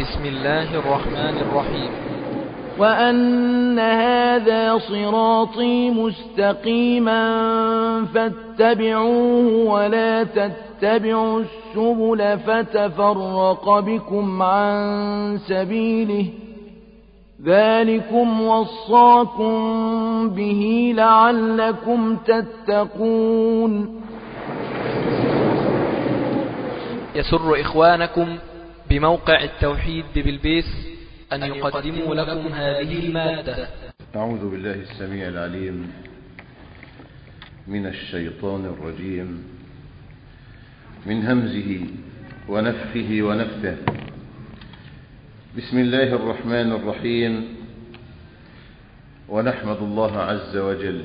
بسم الله الرحمن الرحيم وأن هذا صراطي مستقيما فاتبعوه ولا تتبعوا السبل فتفرق بكم عن سبيله ذلكم وصاكم به لعلكم تتقون يسر إخوانكم بموقع التوحيد بالبيس أن يقدموا لكم هذه المادة أعوذ بالله السميع العليم من الشيطان الرجيم من همزه ونفخه ونفثه بسم الله الرحمن الرحيم ونحمد الله عز وجل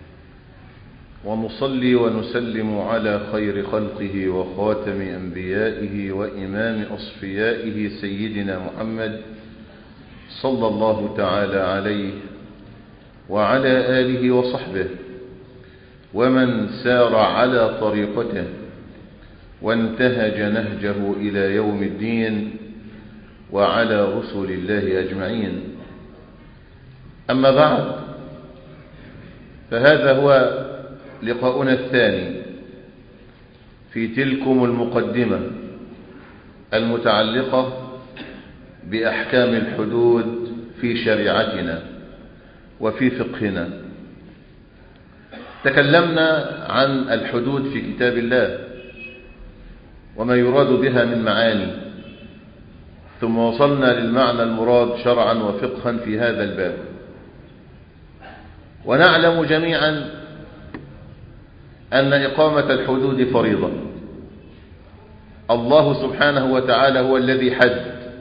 ونصلي ونسلم على خير خلقه وخاتم أنبيائه وإمام أصفيائه سيدنا محمد صلى الله تعالى عليه وعلى آله وصحبه ومن سار على طريقته وانتهج نهجه إلى يوم الدين وعلى رسل الله أجمعين أما بعد فهذا هو لقاؤنا الثاني في تلكم المقدمة المتعلقة بأحكام الحدود في شريعتنا وفي فقهنا تكلمنا عن الحدود في كتاب الله وما يراد بها من معاني ثم وصلنا للمعنى المراد شرعا وفقها في هذا الباب ونعلم جميعا أن إقامة الحدود فريضة الله سبحانه وتعالى هو الذي حد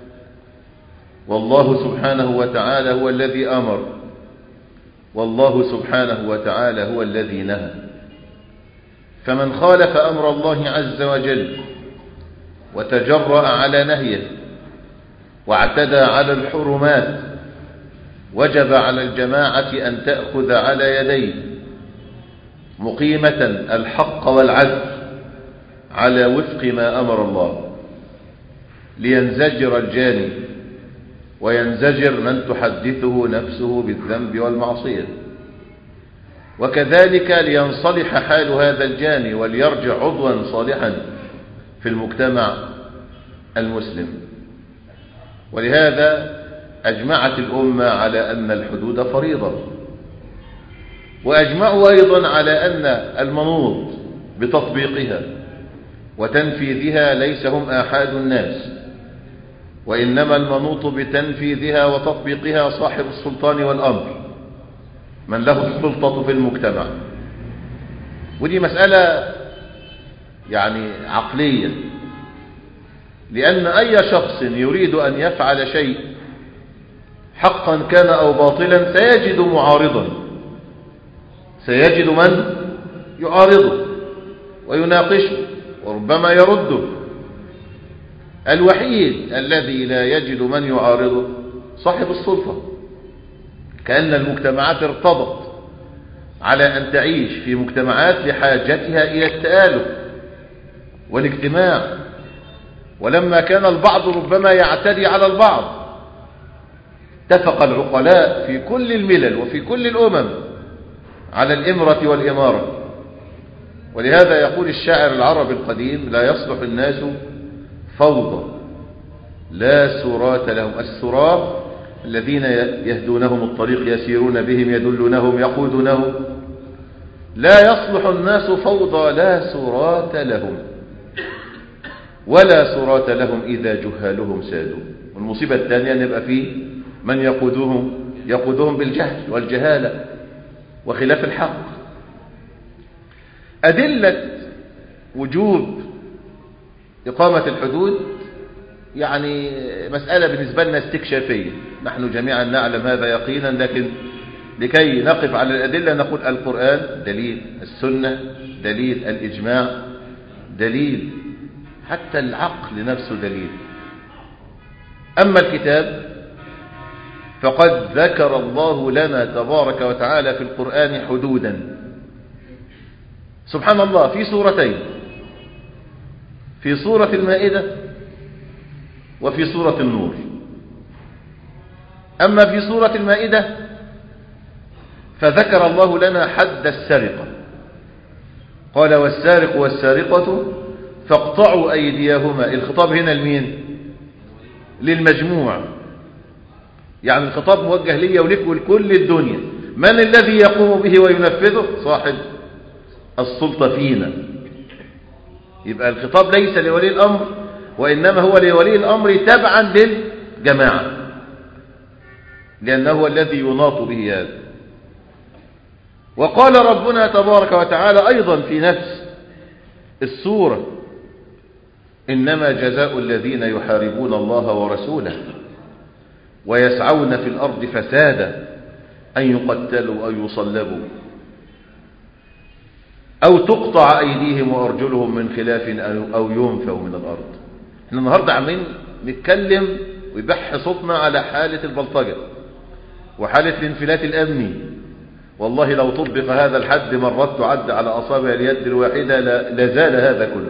والله سبحانه وتعالى هو الذي أمر والله سبحانه وتعالى هو الذي نهى فمن خالف أمر الله عز وجل وتجرأ على نهيه واعتدى على الحرمات وجب على الجماعة أن تأخذ على يديه مقيمة الحق والعدل على وفق ما أمر الله لينزجر الجاني وينزجر من تحدثه نفسه بالذنب والمعصية وكذلك لينصلح حال هذا الجاني وليرجع عضوا صالحا في المجتمع المسلم ولهذا أجمعت الأمة على أن الحدود فريضة وأجمعوا أيضا على أن المنوط بتطبيقها وتنفيذها ليس هم آحاد الناس وإنما المنوط بتنفيذها وتطبيقها صاحب السلطان والأمر من له السلطة في المجتمع ودي مسألة يعني عقلية لأن أي شخص يريد أن يفعل شيء حقا كان أو باطلا سيجد معارضا سيجد من يعارضه ويناقشه وربما يرده الوحيد الذي لا يجد من يعارضه صاحب السلطة كأن المجتمعات ارتضت على أن تعيش في مجتمعات لحاجتها إلى التآلف والاجتماع ولما كان البعض ربما يعتدي على البعض اتفق العقلاء في كل الملل وفي كل الأمم على الإمرة والإمارة ولهذا يقول الشاعر العربي القديم لا يصلح الناس فوضى لا سرات لهم السراة الذين يهدونهم الطريق يسيرون بهم يدلونهم يقودونهم لا يصلح الناس فوضى لا سرات لهم ولا سرات لهم إذا جهالهم سادوا والمصيبة الثانية أن يبقى فيه من يقودهم يقودهم بالجهل والجهالة وخلاف الحق أدلة وجوب إقامة الحدود يعني مسألة بالنسبة لنا استكشافية نحن جميعا نعلم هذا يقينا لكن لكي نقف على الأدلة نقول القرآن دليل السنة دليل الإجماع دليل حتى العقل نفسه دليل أما الكتاب فقد ذكر الله لنا تبارك وتعالى في القرآن حدودا سبحان الله في سورتين في سورة المائدة وفي سورة النور أما في سورة المائدة فذكر الله لنا حد السرقة قال والسارق والسارقة فاقطعوا أيديهما الخطاب هنا لمين للمجموع يعني الخطاب موجه لي ولك ولكل الدنيا من الذي يقوم به وينفذه صاحب السلطة فينا يبقى الخطاب ليس لولي الأمر وإنما هو لولي الأمر تبعا للجماعة لأنه هو الذي يناط به هذا وقال ربنا تبارك وتعالى أيضا في نفس السورة إنما جزاء الذين يحاربون الله ورسوله ويسعون في الأرض فسادا أن يقتلوا أو يصلبوا أو تقطع أيديهم وأرجلهم من خلاف أو ينفوا من الأرض احنا النهاردة عمين نتكلم ويبح صوتنا على حالة البلطجة وحالة الانفلات الأمني والله لو طبق هذا الحد مرات تعد على أصابع اليد الواحدة لزال هذا كله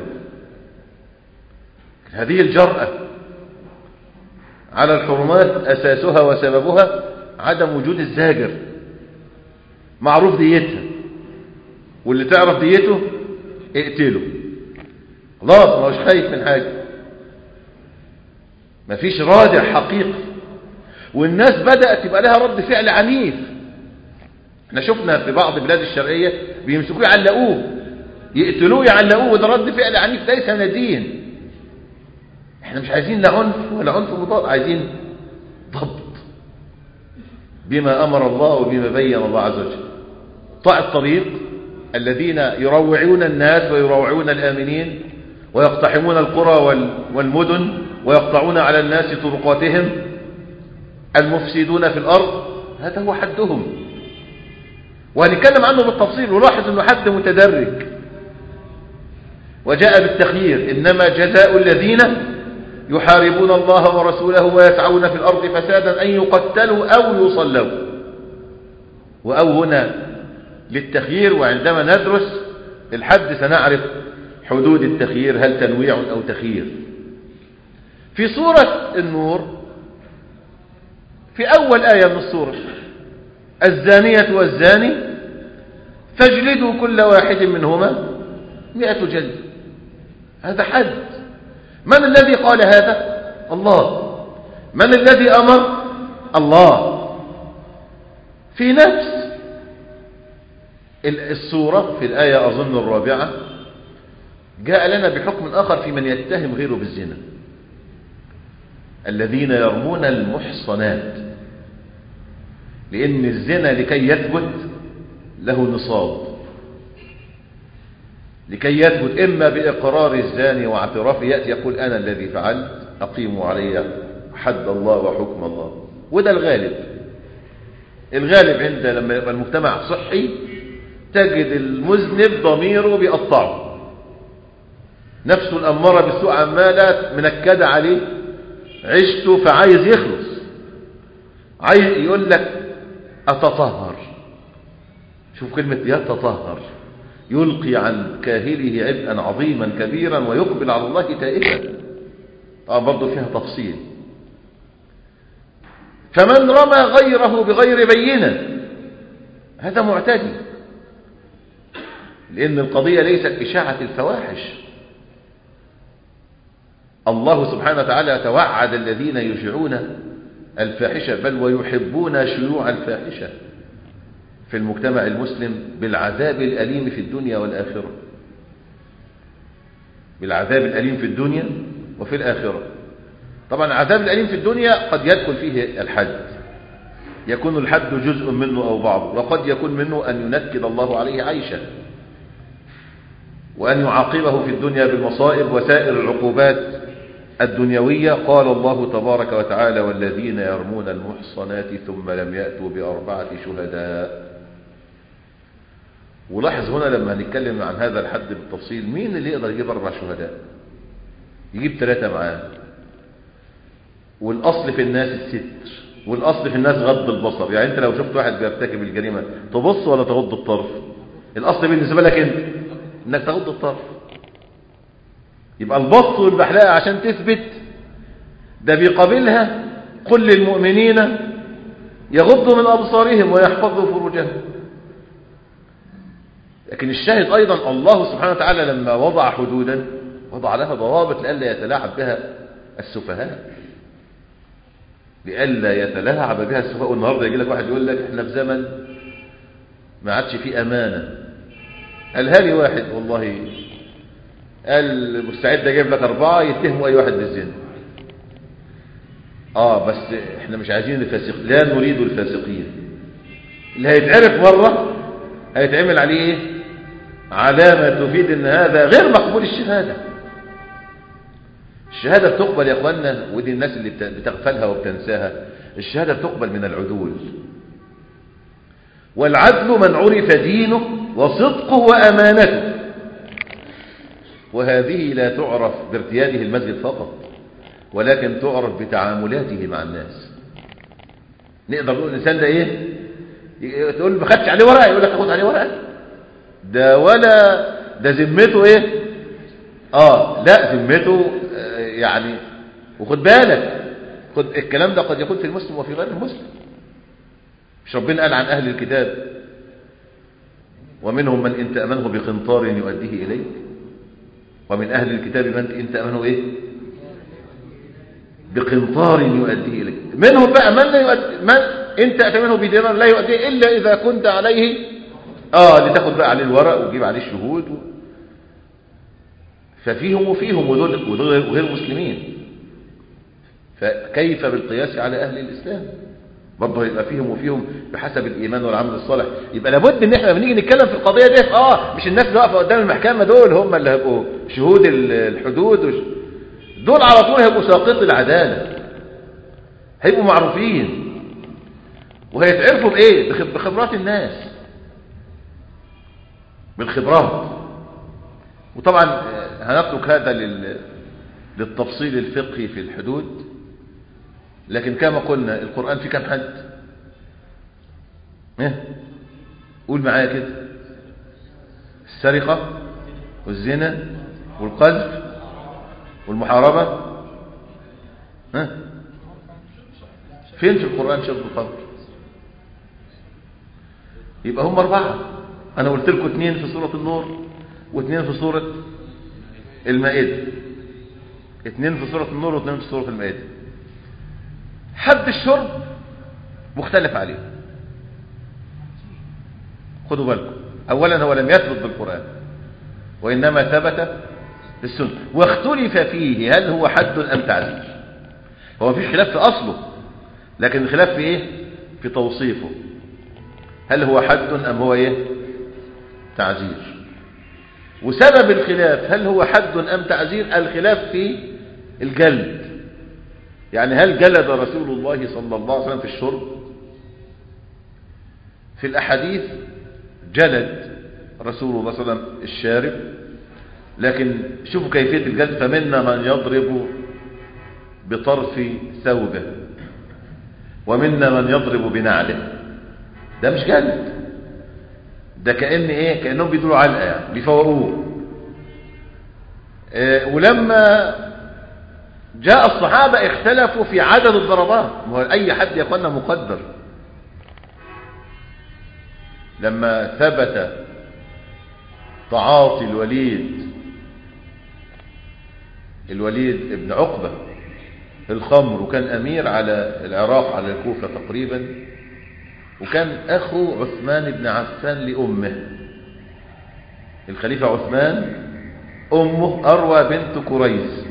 هذه الجرأة على الحرمات أساسها وسببها عدم وجود الزاجر معروف ديتها واللي تعرف ديته اقتله خلاص ما هوش خايف من حاجة مفيش رادع حقيقي والناس بدأت يبقى لها رد فعل عنيف احنا شفنا في بعض بلاد الشرقية بيمسكوه يعلقوه يقتلوه يعلقوه وده رد فعل عنيف ليس من الدين احنا مش عايزين لا عنف ولا عنف مضاد عايزين ضبط بما أمر الله وبما بين الله عز وجل طاع الطريق الذين يروعون الناس ويروعون الآمنين ويقتحمون القرى والمدن ويقطعون على الناس طرقاتهم المفسدون في الأرض هذا هو حدهم وهنتكلم عنه بالتفصيل ولاحظ أنه حد متدرج وجاء بالتخيير إنما جزاء الذين يحاربون الله ورسوله ويسعون في الأرض فسادا أن يقتلوا أو يصلوا وأو هنا للتخيير وعندما ندرس الحد سنعرف حدود التخيير هل تنويع أو تخيير في سورة النور في أول آية من السورة الزانية والزاني فاجلدوا كل واحد منهما مئة جلد هذا حد من الذي قال هذا الله من الذي أمر الله في نفس السورة في الآية أظن الرابعة جاء لنا بحكم آخر في من يتهم غيره بالزنا الذين يرمون المحصنات لأن الزنا لكي يثبت له نصاب لكي يثبت إما بإقرار الزاني واعترافه يأتي يقول أنا الذي فعلت أقيموا علي حد الله وحكم الله وده الغالب الغالب عند لما يبقى المجتمع صحي تجد المذنب ضميره بيقطعه نفسه الأمارة بالسوء عمالة منكدة عليه عشته فعايز يخلص عايز يقول لك أتطهر شوف كلمة يتطهر يلقي عن كاهله عبئا عظيما كبيرا ويقبل على الله تائبا طبعا برضه فيها تفصيل فمن رمى غيره بغير بينة هذا معتدي لأن القضية ليست إشاعة الفواحش الله سبحانه وتعالى توعد الذين يشيعون الفاحشة بل ويحبون شيوع الفاحشة في المجتمع المسلم بالعذاب الأليم في الدنيا والآخرة بالعذاب الأليم في الدنيا وفي الآخرة طبعا العذاب الأليم في الدنيا قد يدخل فيه الحد يكون الحد جزء منه أو بعض وقد يكون منه أن ينكد الله عليه عيشا وأن يعاقبه في الدنيا بالمصائب وسائر العقوبات الدنيوية قال الله تبارك وتعالى والذين يرمون المحصنات ثم لم يأتوا بأربعة شهداء ولاحظ هنا لما هنتكلم عن هذا الحد بالتفصيل مين اللي يقدر يجيب أربع شهداء يجيب ثلاثة معاه والأصل في الناس الستر والأصل في الناس غض البصر يعني أنت لو شفت واحد بيرتكب الجريمة تبص ولا تغض الطرف الأصل بالنسبة لك أنت إنك تغض الطرف يبقى البص والبحلاقة عشان تثبت ده بيقابلها قل للمؤمنين يغضوا من أبصارهم ويحفظوا فروجهم لكن الشاهد أيضا الله سبحانه وتعالى لما وضع حدودا وضع لها ضوابط لئلا يتلاعب بها السفهاء لئلا يتلاعب بها السفهاء والنهارده يجي لك واحد يقول لك احنا في زمن ما عادش فيه أمانة قالها لي واحد والله قال مستعد اجيب لك أربعة يتهموا أي واحد بالزنا اه بس احنا مش عايزين الفاسق لا نريد الفاسقين اللي هيتعرف مرة هيتعمل عليه ايه علامة تفيد ان هذا غير مقبول الشهادة الشهادة بتقبل يا اخوانا ودي الناس اللي بتغفلها وبتنساها الشهادة بتقبل من العدول والعدل من عرف دينه وصدقه وأمانته وهذه لا تعرف بارتياده المسجد فقط ولكن تعرف بتعاملاته مع الناس نقدر نقول الإنسان ده إيه تقول ما خدش عليه ورقة يقول لك تاخد عليه ورقة ده ولا ده ذمته إيه آه لا ذمته آه يعني وخد بالك خد الكلام ده قد يكون في المسلم وفي غير المسلم مش ربنا قال عن أهل الكتاب ومنهم من إن تأمنه بقنطار يؤديه إليك ومن أهل الكتاب من إن تأمنه إيه بقنطار يؤديه إليك منهم بقى من لا يؤدي من إن تأتمنه بدينار لا يؤديه إلا إذا كنت عليه آه لتاخد بقى عليه الورق وتجيب عليه الشهود و... ففيهم وفيهم ودول, ودول غير مسلمين فكيف بالقياس على أهل الإسلام برضه يبقى فيهم وفيهم بحسب الإيمان والعمل الصالح يبقى لابد ان احنا لما نيجي نتكلم في القضية دي اه مش الناس اللي واقفه قدام المحكمة دول هم اللي هيبقوا شهود الحدود وش... دول على طول هيبقوا ساقط العدالة هيبقوا معروفين وهيتعرفوا بايه بخبرات الناس بالخبرات وطبعا هنترك هذا لل... للتفصيل الفقهي في الحدود لكن كما قلنا القرآن في كم حد ايه قول معايا كده السرقة والزنا والقذف والمحاربة ها فين في القرآن شرب الخمر يبقى هم أربعة أنا قلت لكم اثنين في سورة النور واثنين في سورة المائدة اثنين في سورة النور واثنين في سورة المائدة حد الشرب مختلف عليه خدوا بالكم اولا هو لم يثبت بالقرآن وإنما ثبت بالسنة واختلف فيه هل هو حد أم تعزير هو في خلاف في أصله لكن الخلاف في إيه في توصيفه هل هو حد أم هو إيه تعزير وسبب الخلاف هل هو حد أم تعزير الخلاف في الجلد يعني هل جلد رسول الله صلى الله عليه وسلم في الشرب في الأحاديث جلد رسول الله صلى الله عليه وسلم الشارب لكن شوفوا كيفية الجلد فمنا من يضرب بطرف ثوبه ومنا من يضرب بنعله ده مش جلد ده كأن ايه كأنهم بيدوروا علقة يعني بيفوروه إيه ولما جاء الصحابة اختلفوا في عدد الضربات ما هو أي حد يا أخوانا مقدر لما ثبت تعاطي الوليد الوليد ابن عقبة الخمر وكان أمير على العراق على الكوفة تقريبا وكان أخو عثمان بن عفان لأمه الخليفة عثمان أمه أروى بنت كريز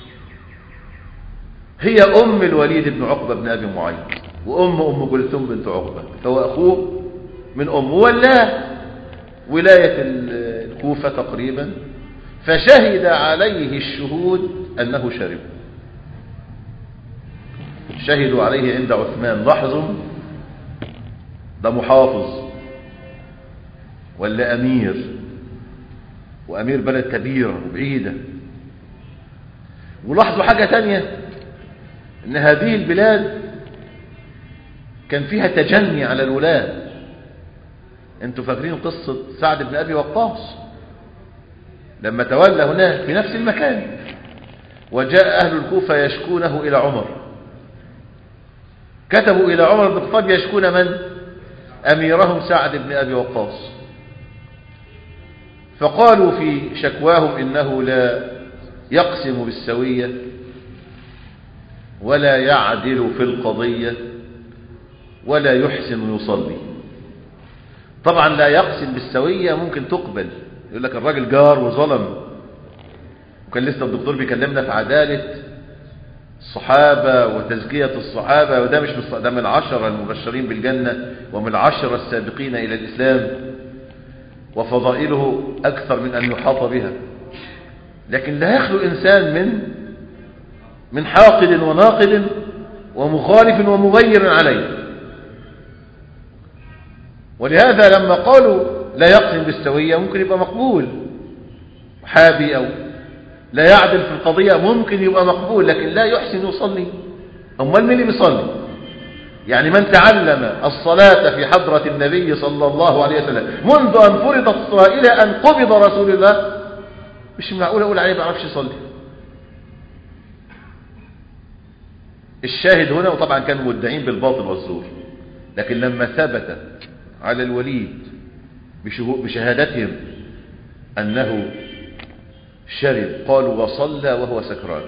هي أم الوليد بن عقبة بن أبي معيط وأم أم كلثوم بنت عقبة فهو أخوه من أمه ولا ولاية الكوفة تقريبا فشهد عليه الشهود أنه شرب شهدوا عليه عند عثمان لاحظوا ده محافظ ولا أمير وأمير بلد كبيرة وبعيدة ولاحظوا حاجة تانية ان هذه البلاد كان فيها تجني على الولاة انتوا فاكرين قصة سعد بن أبي وقاص لما تولى هناك في نفس المكان وجاء أهل الكوفة يشكونه إلى عمر كتبوا إلى عمر بن الخطاب يشكون من أميرهم سعد بن أبي وقاص فقالوا في شكواهم إنه لا يقسم بالسوية ولا يعدل في القضية ولا يحسن يصلي طبعا لا يقسم بالسوية ممكن تقبل يقول لك الراجل جار وظلم وكان لسه الدكتور بيكلمنا في عدالة الصحابة وتزكية الصحابة وده مش من ده من العشرة المبشرين بالجنة ومن العشرة السابقين إلى الإسلام وفضائله أكثر من أن يحاط بها لكن لا يخلو إنسان من من حاقد وناقد ومخالف ومغير عليه ولهذا لما قالوا لا يقسم بالسوية ممكن يبقى مقبول حابي أو لا يعدل في القضية ممكن يبقى مقبول لكن لا يحسن يصلي أمال مين اللي بيصلي يعني من تعلم الصلاة في حضرة النبي صلى الله عليه وسلم منذ أن فرضت الصلاة إلى أن قبض رسول الله مش معقول أقول عليه ما يعرفش يصلي الشاهد هنا وطبعا كانوا مدعين بالباطل والزور لكن لما ثبت على الوليد بشهادتهم أنه شرب قالوا وصلى وهو سكران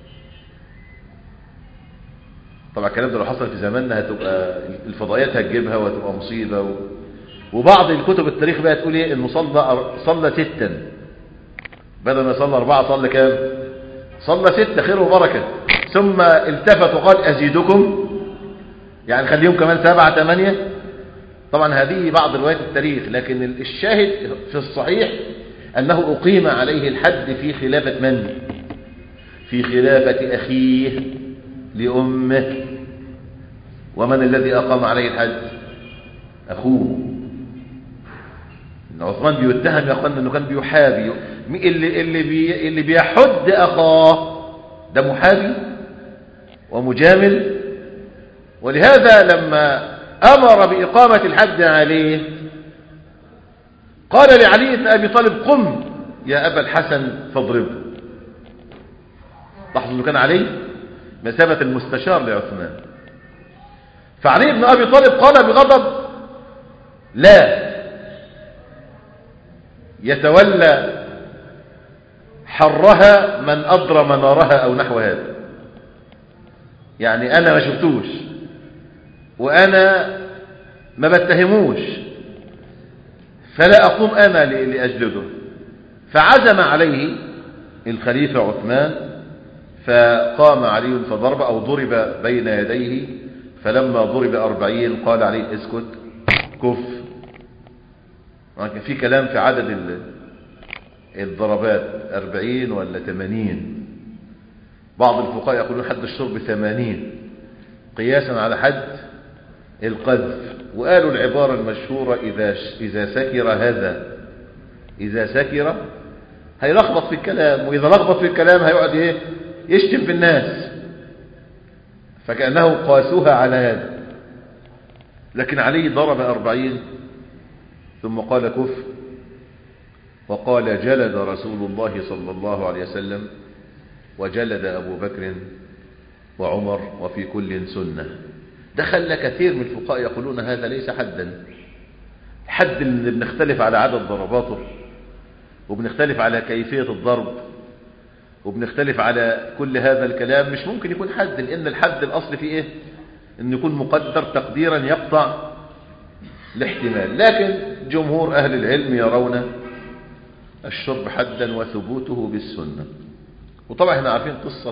طبعا الكلام ده لو حصل في زماننا هتبقى الفضائيات هتجيبها وهتبقى مصيبة و... وبعض الكتب التاريخ بقى تقول ايه انه صلى صلى ستا بدل ما صلى اربعة صلى كام صلى ستة خير وبركة ثم التفت وقال ازيدكم يعني خليهم كمان سبعة ثمانية طبعا هذه بعض روايات التاريخ لكن الشاهد في الصحيح أنه أقيم عليه الحد في خلافة من؟ في خلافة أخيه لأمه ومن الذي أقام عليه الحد؟ أخوه إن عثمان بيتهم يا أخوانا أنه كان بيحابي اللي, اللي, بي اللي بيحد أخاه ده محابي ومجامل ولهذا لما أمر بإقامة الحد عليه قال لعلي بن أبي طالب قم يا أبا الحسن فاضربه لاحظوا أنه كان علي مثابة المستشار لعثمان فعلي بن أبي طالب قال بغضب لا يتولى حرها من أضرى منارها أو نحو هذا يعني أنا ما شفتوش وأنا ما بتهموش فلا أقوم أنا لأجلده فعزم عليه الخليفة عثمان فقام علي فضرب أو ضرب بين يديه فلما ضرب أربعين قال عليه اسكت كف كان في كلام في عدد الضربات أربعين ولا ثمانين بعض الفقهاء يقولون حد الشرب ثمانين قياسا على حد القذف وقالوا العبارة المشهورة إذا إذا سكر هذا إذا سكر هيلخبط في الكلام وإذا لخبط في الكلام هيقعد إيه يشتم في الناس فكأنه قاسوها على هذا لكن علي ضرب أربعين ثم قال كف وقال جلد رسول الله صلى الله عليه وسلم وجلد أبو بكر وعمر وفي كل سنة دخل كثير من الفقهاء يقولون هذا ليس حدا الحد اللي بنختلف على عدد ضرباته وبنختلف على كيفية الضرب وبنختلف على كل هذا الكلام مش ممكن يكون حد لأن الحد الأصل فيه إيه أن يكون مقدر تقديرا يقطع الاحتمال لكن جمهور أهل العلم يرون الشرب حدا وثبوته بالسنة وطبعا احنا عارفين قصة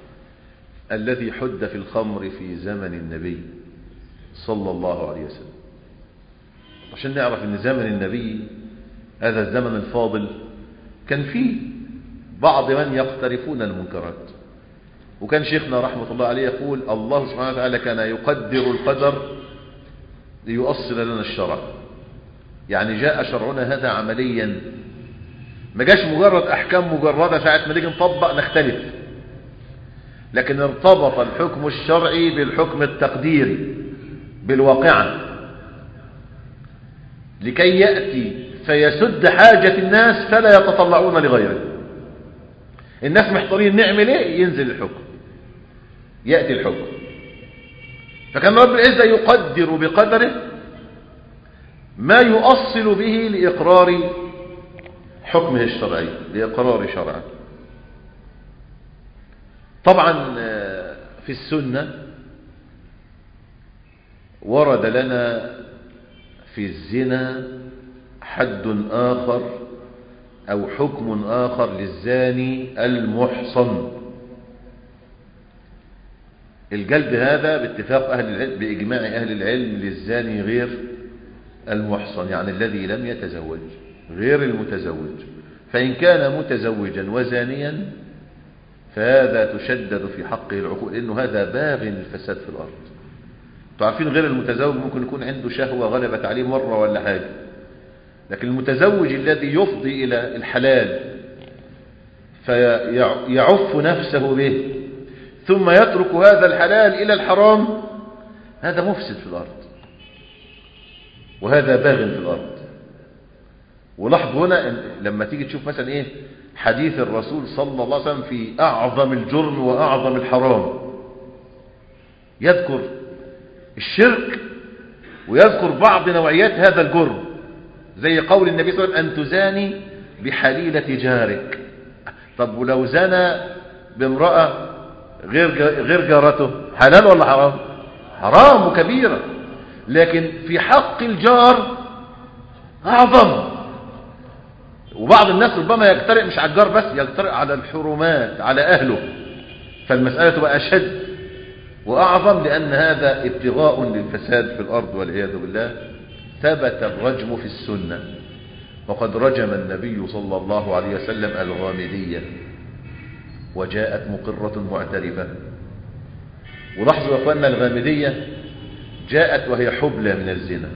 الذي حد في الخمر في زمن النبي صلى الله عليه وسلم عشان نعرف ان زمن النبي هذا الزمن الفاضل كان فيه بعض من يقترفون المنكرات وكان شيخنا رحمة الله عليه يقول الله سبحانه وتعالى كان يقدر القدر ليؤصل لنا الشرع يعني جاء شرعنا هذا عمليا ما جاش مجرد أحكام مجردة ساعة ما نيجي نطبق نختلف لكن ارتبط الحكم الشرعي بالحكم التقديري بالواقعة لكي يأتي فيسد حاجة الناس فلا يتطلعون لغيره الناس محتارين نعمل ايه ينزل الحكم يأتي الحكم فكان رب العزة يقدر بقدره ما يؤصل به لإقرار حكمه الشرعي لإقرار شرعه طبعا في السنة ورد لنا في الزنا حد آخر أو حكم آخر للزاني المحصن الجلد هذا باتفاق أهل العلم بإجماع أهل العلم للزاني غير المحصن يعني الذي لم يتزوج غير المتزوج فإن كان متزوجا وزانيا فهذا تشدد في حقه العقول لأنه هذا باغ الفساد في الأرض تعرفين غير المتزوج ممكن يكون عنده شهوة غلبت عليه مرة ولا حاجة لكن المتزوج الذي يفضي إلى الحلال فيعف نفسه به ثم يترك هذا الحلال إلى الحرام هذا مفسد في الأرض وهذا باغ في الأرض ولاحظ هنا لما تيجي تشوف مثلا إيه حديث الرسول صلى الله عليه وسلم في أعظم الجرم وأعظم الحرام يذكر الشرك ويذكر بعض نوعيات هذا الجرم زي قول النبي صلى الله عليه وسلم أن تزاني بحليلة جارك طب ولو زنى بامرأة غير غير جارته حلال ولا حرام حرام وكبيرة لكن في حق الجار أعظم وبعض الناس ربما يجترئ مش على الجار بس يجترئ على الحرمات على أهله فالمسألة تبقى أشد وأعظم لأن هذا ابتغاء للفساد في الأرض والعياذ بالله ثبت الرجم في السنة وقد رجم النبي صلى الله عليه وسلم الغامدية وجاءت مقرة معترفة ولاحظوا يا أخواننا الغامدية جاءت وهي حبلى من الزنا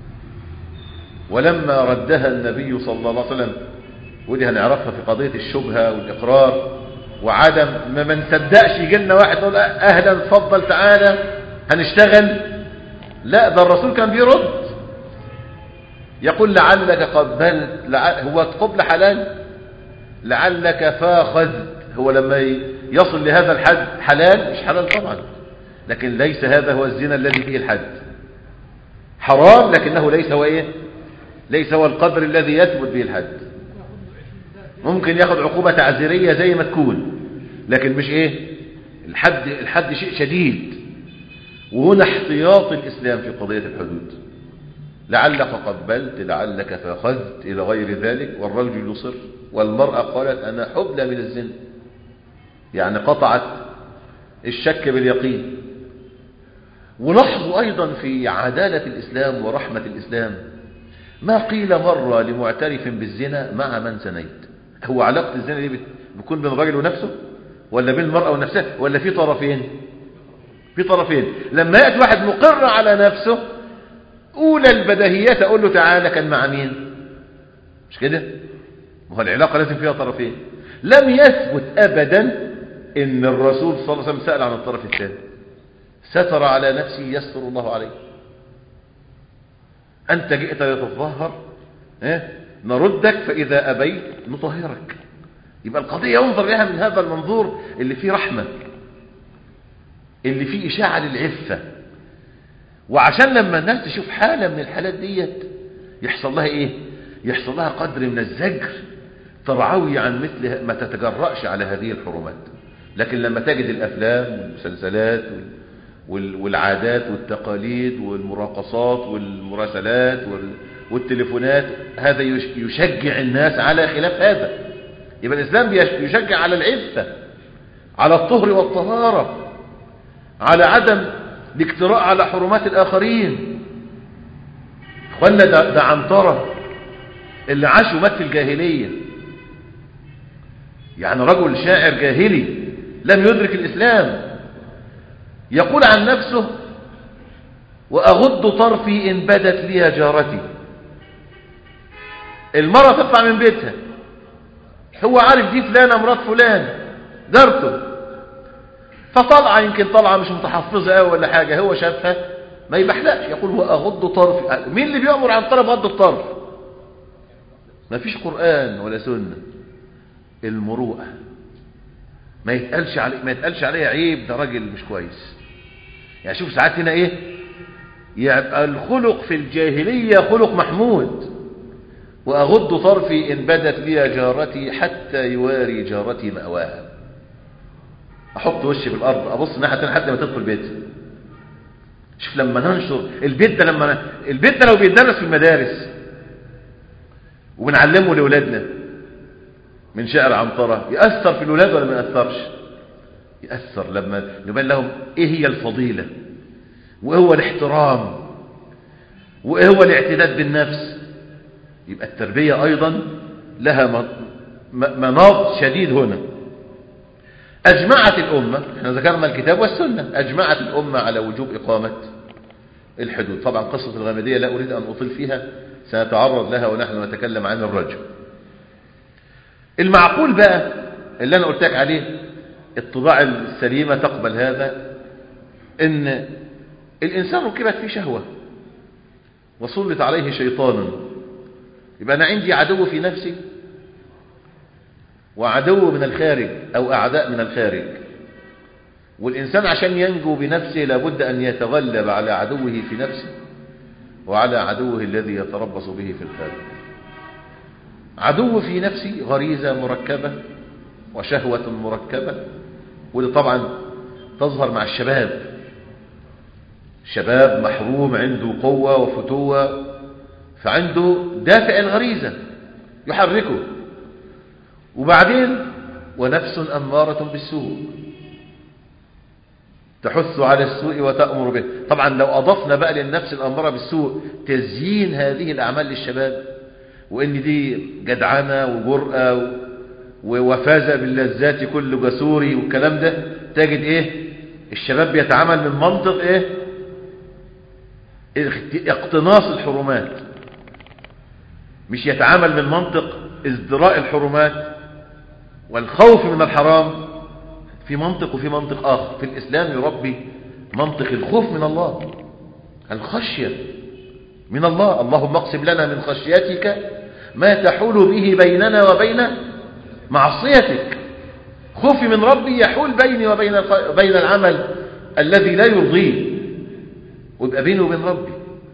ولما ردها النبي صلى الله عليه وسلم ودي هنعرفها في قضية الشبهة والإقرار وعدم ما من صدقش يجي لنا واحد يقول أهلا اتفضل تعالى هنشتغل لا ده الرسول كان بيرد يقول لعلك قبلت لعل هو قبل حلال لعلك فاخذت هو لما يصل لهذا الحد حلال مش حلال طبعا لكن ليس هذا هو الزنا الذي فيه الحد حرام لكنه ليس هو ايه ليس هو القدر الذي يثبت به الحد ممكن ياخد عقوبة تعزيرية زي ما تكون لكن مش ايه الحد الحد شيء شديد وهنا احتياط الإسلام في قضية الحدود لعلك قبلت لعلك فأخذت إلى غير ذلك والرجل يصر والمرأة قالت أنا حبلى من الزنا يعني قطعت الشك باليقين ولاحظوا أيضا في عدالة الإسلام ورحمة الإسلام ما قيل مرة لمعترف بالزنا مع من زنيت هو علاقة الزنا دي بتكون بين الرجل ونفسه ولا بين المرأة ونفسها ولا في طرفين في طرفين لما يأتي واحد مقر على نفسه أولى البدهيات أقول له تعالى كان مع مين مش كده ما هو العلاقة لازم فيها طرفين لم يثبت أبدا إن الرسول صلى الله عليه وسلم سأل عن الطرف الثاني ستر على نفسه يستر الله عليه أنت جئت لتتظاهر إيه؟ نردك فإذا أبيت نطهرك يبقى القضية ينظر لها من هذا المنظور اللي فيه رحمة اللي فيه إشاعة للعفة وعشان لما الناس تشوف حالة من الحالات ديت يحصل لها إيه يحصل لها قدر من الزجر ترعوي عن مثل ما تتجرأش على هذه الحرمات لكن لما تجد الأفلام والمسلسلات والعادات والتقاليد والمراقصات والمراسلات والتليفونات هذا يشجع الناس على خلاف هذا يبقى الإسلام يشجع على العفة على الطهر والطهارة على عدم الاجتراء على حرمات الآخرين اخوانا ده, ده عنترة اللي عاش ومات في الجاهلية يعني رجل شاعر جاهلي لم يدرك الإسلام يقول عن نفسه وأغض طرفي إن بدت لي جارتي المرأة تطلع من بيتها هو عارف دي فلانة مرات فلان جارته فطلع يمكن طلعة مش متحفظة قوي ولا حاجة هو شافها ما يبحلقش يقول هو أغض طرفي مين اللي بيأمر عن طرف غض الطرف ما فيش قرآن ولا سنة المروءة ما يتقالش عليه ما يتقالش عليه عيب ده راجل مش كويس يعني شوف ساعات هنا ايه يبقى الخلق في الجاهلية خلق محمود وأغض طرفي إن بدت لي جارتي حتى يواري جارتي مأواها أحط وشي في الأرض أبص ناحية تانية حتى ما تدخل بيتي شوف لما ننشر البيت ده لما البيت ده لو بيدرس في المدارس وبنعلمه لأولادنا من شعر عنترة يأثر في الولاد ولا ما يأثرش يأثر لما نبين لهم إيه هي الفضيلة وإيه هو الاحترام وإيه هو الاعتداد بالنفس يبقى التربية أيضا لها مناط شديد هنا أجمعت الأمة احنا ذكرنا الكتاب والسنة أجمعت الأمة على وجوب إقامة الحدود طبعا قصة الغامدية لا أريد أن أطيل فيها سنتعرض لها ونحن نتكلم عن الرجل المعقول بقى اللي أنا قلت لك عليه الطباع السليمة تقبل هذا ان الإنسان ركبت فيه شهوة وسلط عليه شيطان يبقى أنا عندي عدو في نفسي وعدو من الخارج أو أعداء من الخارج والإنسان عشان ينجو بنفسه لابد أن يتغلب على عدوه في نفسه وعلى عدوه الذي يتربص به في الخارج عدو في نفسي غريزة مركبة وشهوة مركبة ودي طبعا تظهر مع الشباب شباب محروم عنده قوة وفتوة فعنده دافع الغريزة يحركه وبعدين ونفس أمارة بالسوء تحث على السوء وتأمر به طبعا لو أضفنا بقى للنفس الأمارة بالسوء تزيين هذه الأعمال للشباب وإن دي جدعنة وجرأة ووفازة باللذات كل جسوري والكلام ده تجد إيه الشباب بيتعامل من منطق إيه اقتناص الحرمات مش يتعامل من منطق ازدراء الحرمات والخوف من الحرام في منطق وفي منطق آخر في الإسلام يربي منطق الخوف من الله الخشية من الله اللهم اقسم لنا من خشيتك ما تحول به بيننا وبين معصيتك خوفي من ربي يحول بيني وبين بين العمل الذي لا يرضيه ويبقى بيني وبين ربي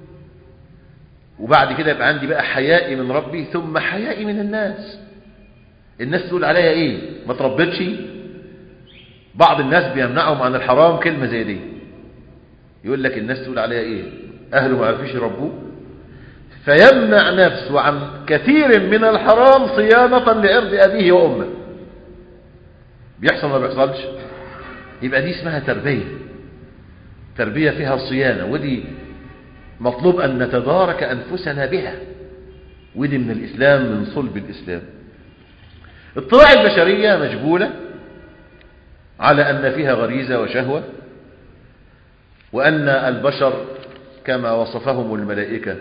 وبعد كده يبقى عندي بقى حيائي من ربي ثم حيائي من الناس الناس تقول عليا ايه ما تربتش بعض الناس بيمنعهم عن الحرام كلمة زي دي يقول لك الناس تقول عليها ايه اهله ما عرفوش يربوه فيمنع نفسه عن كثير من الحرام صيانة لعرض أبيه وأمه بيحصل ما بيحصلش يبقى دي اسمها تربية تربية فيها صيانة ودي مطلوب أن نتدارك أنفسنا بها ودي من الإسلام من صلب الإسلام الطباع البشرية مجبولة على أن فيها غريزة وشهوة وأن البشر كما وصفهم الملائكة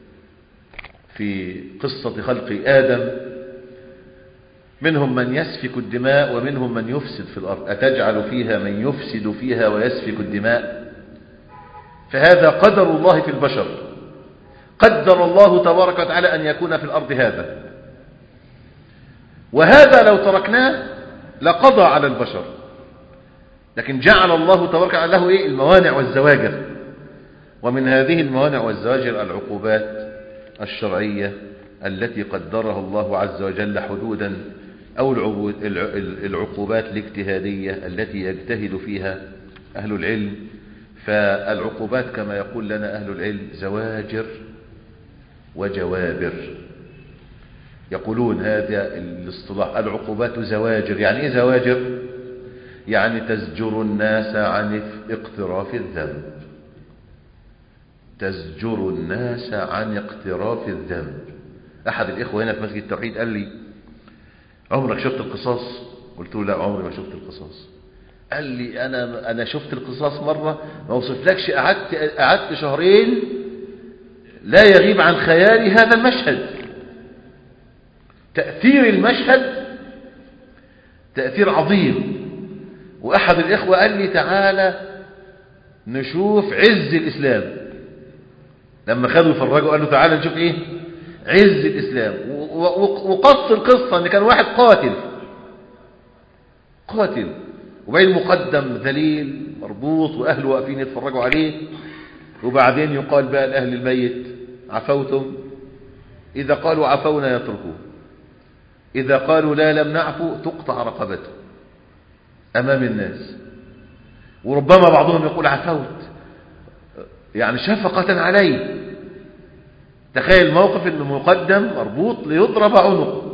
في قصة خلق آدم منهم من يسفك الدماء ومنهم من يفسد في الأرض أتجعل فيها من يفسد فيها ويسفك الدماء فهذا قدر الله في البشر قدر الله تبارك وتعالى أن يكون في الأرض هذا وهذا لو تركناه لقضى على البشر لكن جعل الله تبارك وتعالى له إيه الموانع والزواجر ومن هذه الموانع والزواجر العقوبات الشرعية التي قدرها الله عز وجل حدودا أو العقوبات الاجتهادية التي يجتهد فيها أهل العلم فالعقوبات كما يقول لنا أهل العلم زواجر وجوابر يقولون هذا الاصطلاح العقوبات زواجر يعني ايه زواجر يعني تزجر الناس عن اقتراف الذنب تزجر الناس عن اقتراف الذنب أحد الإخوة هنا في مسجد التوحيد قال لي عمرك شفت القصاص قلت له لا عمري ما شفت القصاص قال لي أنا, أنا شفت القصاص مرة ما وصفلكش قعدت, قعدت شهرين لا يغيب عن خيالي هذا المشهد تأثير المشهد تأثير عظيم وأحد الإخوة قال لي تعالى نشوف عز الإسلام لما خدوا يفرجوا قال له تعالى نشوف ايه عز الاسلام وقص القصة ان كان واحد قاتل قاتل وبين مقدم ذليل مربوط وأهله واقفين يتفرجوا عليه وبعدين يقال بقى لأهل الميت عفوتم إذا قالوا عفونا يتركوه إذا قالوا لا لم نعفو تقطع رقبته أمام الناس وربما بعضهم يقول عفوت يعني شفقة عليه تخيل موقف أنه مقدم مربوط ليضرب عنقه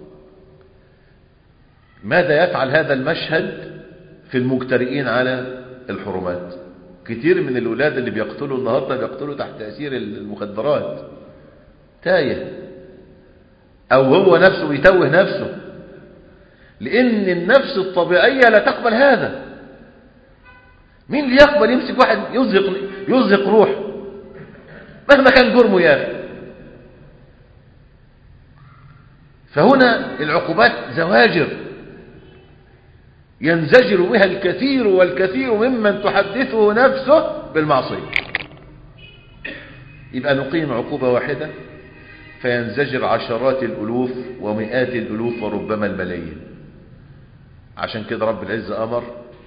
ماذا يفعل هذا المشهد في المجترئين على الحرمات كتير من الأولاد اللي بيقتلوا النهاردة بيقتلوا تحت تأثير المخدرات تايه أو هو نفسه بيتوه نفسه لأن النفس الطبيعية لا تقبل هذا مين اللي يقبل يمسك واحد يزهق, يزهق روح مهما كان جرمه يا أخي فهنا العقوبات زواجر ينزجر بها الكثير والكثير ممن تحدثه نفسه بالمعصية يبقى نقيم عقوبة واحدة فينزجر عشرات الألوف ومئات الألوف وربما الملايين عشان كده رب العزة أمر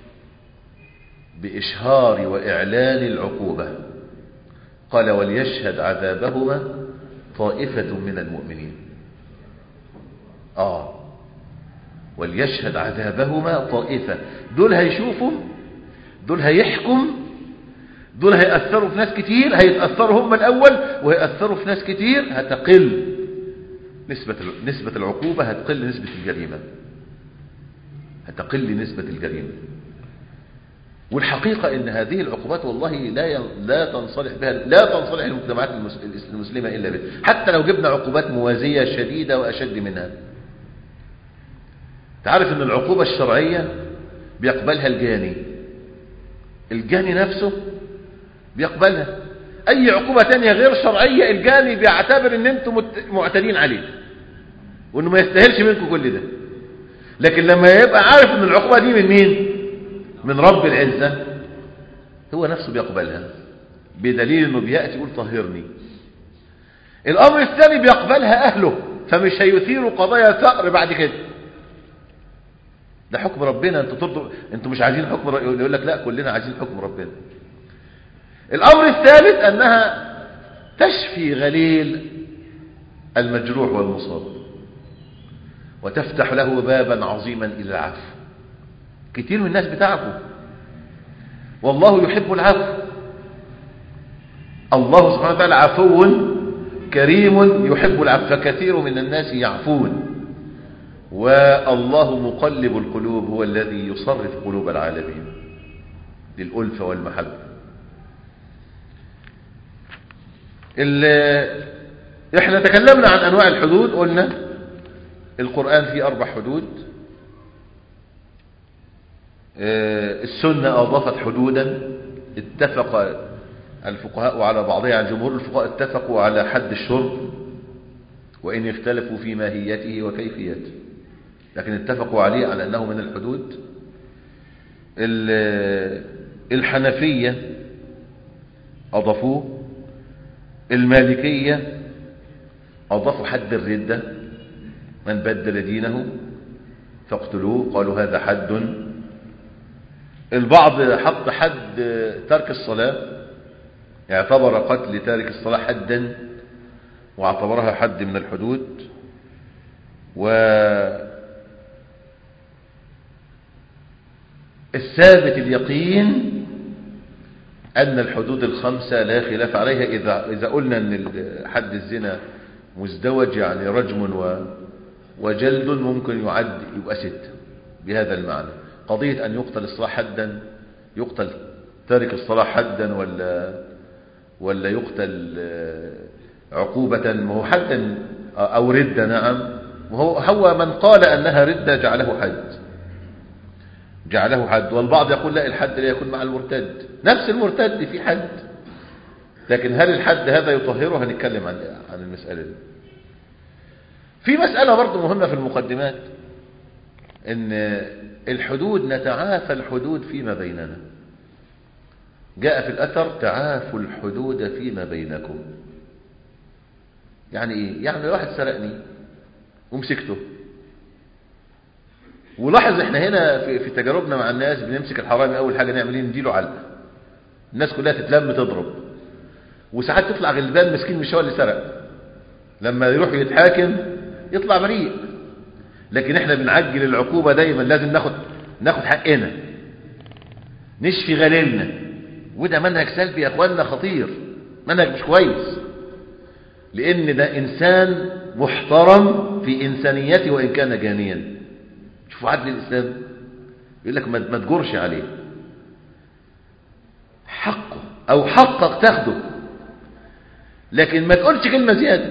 بإشهار وإعلان العقوبة قال وليشهد عذابهما طائفة من المؤمنين آه وليشهد عذابهما طائفة دول هيشوفوا دول هيحكم دول هيأثروا في ناس كتير هيتأثروا هم الأول وهيأثروا في ناس كتير هتقل نسبة نسبة العقوبة هتقل نسبة الجريمة هتقل نسبة الجريمة والحقيقة ان هذه العقوبات والله لا لا تنصلح بها لا تنصلح المجتمعات المسلمة إلا بها حتى لو جبنا عقوبات موازية شديدة وأشد منها تعرف ان العقوبة الشرعية بيقبلها الجاني الجاني نفسه بيقبلها اي عقوبة تانية غير شرعية الجاني بيعتبر ان انتم معتدين عليه وانه ما يستاهلش منكم كل ده لكن لما يبقى عارف ان العقوبة دي من مين من رب العزة هو نفسه بيقبلها بدليل انه بيأتي يقول طهرني الامر الثاني بيقبلها اهله فمش هيثيروا قضايا ثأر بعد كده ده حكم ربنا انتوا ترضوا انتوا مش عايزين حكم ر... يقول لك لا كلنا عايزين حكم ربنا الامر الثالث انها تشفي غليل المجروح والمصاب وتفتح له بابا عظيما الى العفو كتير من الناس بتعفو والله يحب العفو الله سبحانه وتعالى عفو كريم يحب العفو فكثير من الناس يعفون والله مقلب القلوب هو الذي يصرف قلوب العالمين للألفة والمحبة احنا تكلمنا عن أنواع الحدود قلنا القرآن فيه أربع حدود السنة أضافت حدودا اتفق الفقهاء على بعضها يعني جمهور الفقهاء اتفقوا على حد الشرب وإن اختلفوا في ماهيته وكيفيته لكن اتفقوا عليه على أنه من الحدود الحنفية أضافوه المالكية أضافوا حد الردة من بدل دينه فاقتلوه قالوا هذا حد البعض حط حد ترك الصلاة اعتبر قتل تارك الصلاة حدا واعتبرها حد من الحدود و الثابت اليقين أن الحدود الخمسة لا خلاف عليها إذا, إذا قلنا أن حد الزنا مزدوج يعني رجم و وجلد ممكن يعد يبقى ستة بهذا المعنى قضية أن يقتل الصلاة حدا يقتل تارك الصلاة حدا ولا ولا يقتل عقوبة ما هو حدا أو ردة نعم وهو هو من قال أنها ردة جعله حد جعله حد والبعض يقول لا الحد لا يكون مع المرتد نفس المرتد في حد لكن هل الحد هذا يطهره هنتكلم عن عن المسألة دي في مسألة برضه مهمة في المقدمات ان الحدود نتعافى الحدود فيما بيننا جاء في الأثر تعافوا الحدود فيما بينكم يعني ايه يعني واحد سرقني ومسكته ولاحظ احنا هنا في, في تجاربنا مع الناس بنمسك الحرامي اول حاجه نعمل ايه نديله علقه الناس كلها تتلم تضرب وساعات تطلع غلبان مسكين مش هو اللي سرق لما يروح يتحاكم يطلع بريء لكن احنا بنعجل العقوبه دايما لازم ناخد ناخد حقنا نشفي غليلنا وده منهج سلبي يا اخواننا خطير منهج مش كويس لان ده انسان محترم في انسانيته وان كان جانيا شوفوا عدل الاسلام يقول لك ما تجرش عليه حقه او حقك تاخده لكن ما تقولش كلمه زياده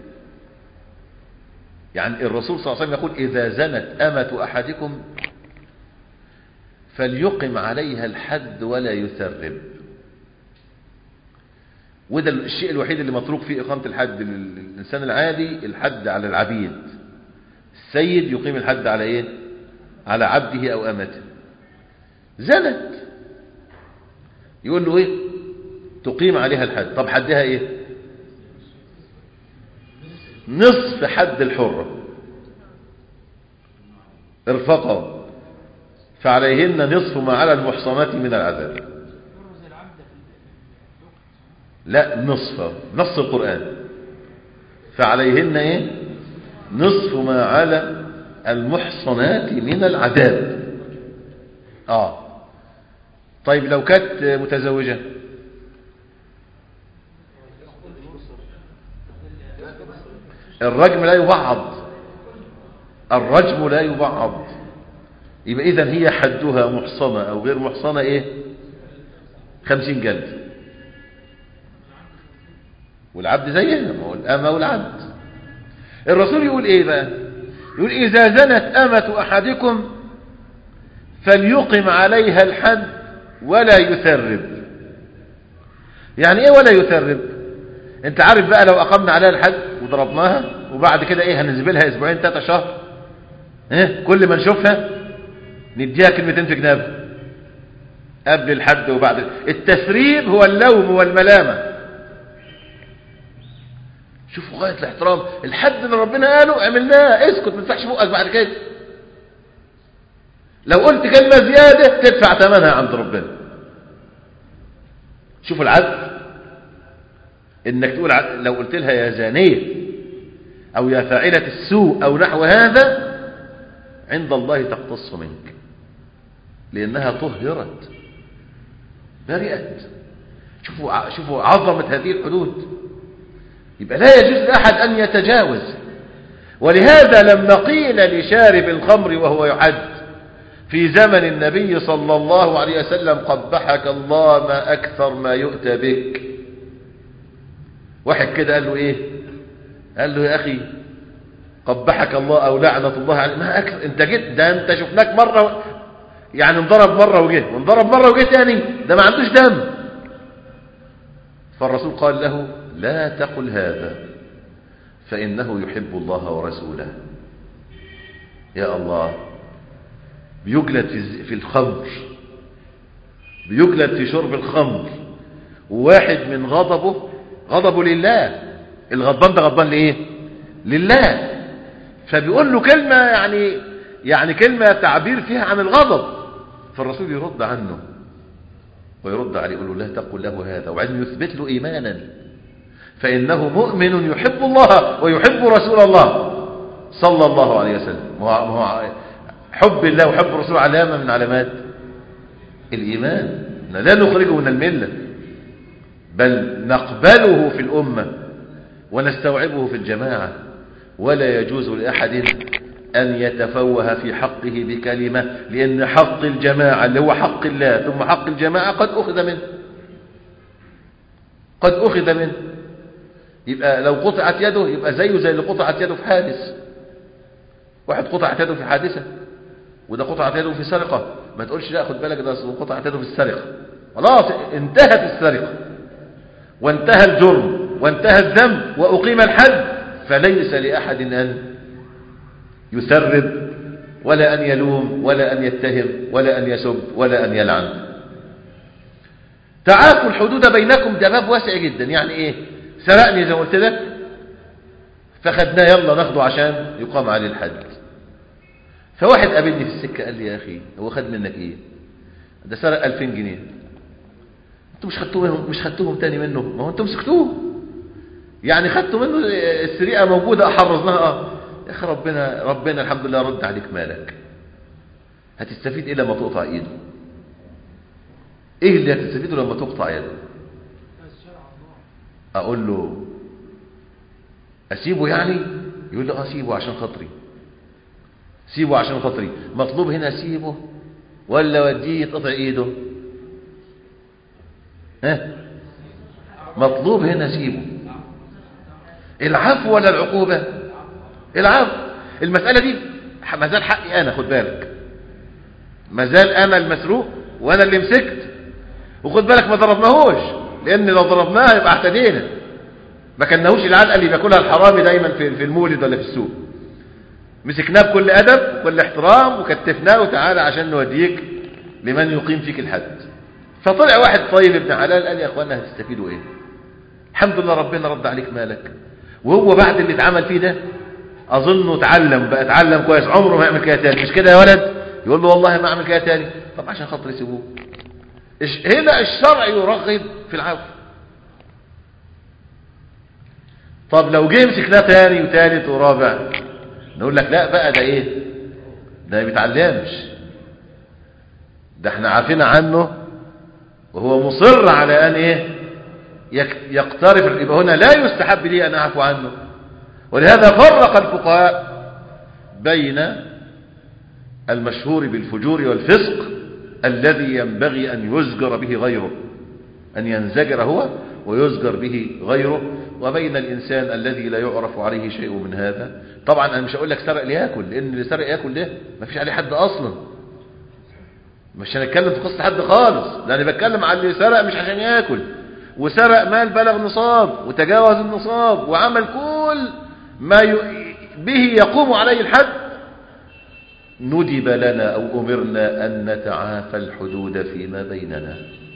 يعني الرسول صلى الله عليه وسلم يقول اذا زنت امه احدكم فليقم عليها الحد ولا يثرب وده الشيء الوحيد اللي متروك فيه إقامة الحد للإنسان العادي الحد على العبيد السيد يقيم الحد على إيه على عبده أو أمته زنت يقول له إيه تقيم عليها الحد طب حدها إيه نصف حد الحرة ارفقوا فعليهن نصف ما على المحصنات من العذاب لا نصف نص القرآن فعليهن ايه نصف ما على المحصنات من العذاب اه طيب لو كانت متزوجة الرجم لا يبعض الرجم لا يبعض يبقى اذا هي حدها محصنة او غير محصنة ايه خمسين جلد والعبد زيها ما هو الأمة والعبد الرسول يقول ايه بقى يقول اذا زنت أمة احدكم فليقم عليها الحد ولا يثرب يعني ايه ولا يثرب انت عارف بقى لو اقمنا عليها الحد وضربناها وبعد كده ايه هننزبلها اسبوعين ثلاثة شهر ايه كل ما نشوفها نديها كلمتين في جنابها قبل الحد وبعد التسريب هو اللوم والملامه شوفوا غاية الاحترام الحد اللي ربنا قاله عملناه اسكت ما تفتحش بقك بعد كده لو قلت كلمة زيادة تدفع ثمنها عند ربنا شوفوا العدل انك تقول لو قلت لها يا زانية او يا فاعلة السوء او نحو هذا عند الله تقتص منك لانها طهرت برئت شوفوا شوفوا عظمة هذه الحدود يبقى لا يجوز لأحد أن يتجاوز ولهذا لما قيل لشارب الخمر وهو يحد في زمن النبي صلى الله عليه وسلم قبحك الله ما أكثر ما يؤتى بك واحد كده قال له إيه قال له يا أخي قبحك الله أو لعنة الله عليه ما أكثر أنت جيت ده أنت شفناك مرة يعني انضرب مرة وجه وانضرب مرة وجه تاني ده ما عندوش دم فالرسول قال له لا تقل هذا فإنه يحب الله ورسوله يا الله بيجلد في الخمر بيجلد في شرب الخمر وواحد من غضبه غضبه لله الغضبان ده غضبان لإيه لله فبيقول له كلمة يعني يعني كلمة تعبير فيها عن الغضب فالرسول يرد عنه ويرد عليه يقول له لا تقل له هذا وبعدين يثبت له إيمانا فإنه مؤمن يحب الله ويحب رسول الله صلى الله عليه وسلم حب الله وحب الرسول علامة من علامات الإيمان لا نخرجه من الملة بل نقبله في الأمة ونستوعبه في الجماعة ولا يجوز لأحد أن يتفوه في حقه بكلمة لأن حق الجماعة اللي هو حق الله ثم حق الجماعة قد أخذ منه قد أخذ منه يبقى لو قطعت يده يبقى زيه زي اللي قطعت يده في حادث واحد قطعت يده في حادثة وده قطعت يده في سرقة ما تقولش لا خد بالك ده قطعت يده في السرقة خلاص انتهت السرقة وانتهى الجرم وانتهى الذنب وأقيم الحد فليس لأحد أن يسرب ولا أن يلوم ولا أن يتهم ولا أن يسب ولا أن يلعن تعافوا الحدود بينكم ده باب واسع جدا يعني ايه سرقني زي ما قلت لك فخدناه يلا ناخده عشان يقام عليه الحد فواحد قابلني في السكة قال لي يا أخي هو خد منك إيه ده سرق 2000 جنيه انتوا مش خدتوهم مش خدتوهم تاني منه ما هو انتوا مسكتوه يعني خدتوا منه السرقة موجودة حرزناها اه يا أخي ربنا ربنا الحمد لله رد عليك مالك هتستفيد إيه لما تقطع إيده إيه اللي هتستفيده لما تقطع يده أقول له أسيبه يعني يقول له أسيبه عشان خاطري سيبه عشان خاطري مطلوب هنا سيبه ولا وديه يتقطع ايده ها مطلوب هنا سيبه العفو ولا العقوبة العفو المسألة دي ما زال حقي أنا خد بالك ما زال أنا المسروق وأنا اللي مسكت وخد بالك ما ضربناهوش لأن لو ضربناه يبقى اعتدينا ما كناهوش العلقة اللي بياكلها الحرامي دايما في في المولد ولا في السوق مسكناه بكل أدب وكل احترام وكتفناه وتعالى عشان نوديك لمن يقيم فيك الحد فطلع واحد طيب ابن حلال قال يا اخوانا هتستفيدوا ايه الحمد لله ربنا رد عليك مالك وهو بعد اللي اتعمل فيه ده اظنه اتعلم بقى اتعلم كويس عمره ما يعمل كده تاني مش كده يا ولد يقول له والله ما اعمل كده تاني طب عشان خاطر يسيبوه هنا الشرع يرغب في العفو طب لو جه مسكناه تاني وتالت ورابع نقول لك لا بقى ده ايه ده ما بيتعلمش ده احنا عارفين عنه وهو مصر على ان ايه يقترف يبقى هنا لا يستحب لي ان اعفو عنه ولهذا فرق الفقهاء بين المشهور بالفجور والفسق الذي ينبغي ان يزجر به غيره ان ينزجر هو ويزجر به غيره وبين الإنسان الذي لا يعرف عليه شيء من هذا طبعا أنا مش هقول لك سرق ليأكل لأن اللي سرق يأكل ده ما فيش عليه حد أصلا مش هنتكلم في قصة حد خالص ده أنا بتكلم على اللي سرق مش عشان يأكل وسرق مال بلغ نصاب وتجاوز النصاب وعمل كل ما ي... به يقوم عليه الحد ندب لنا أو أمرنا أن نتعافى الحدود فيما بيننا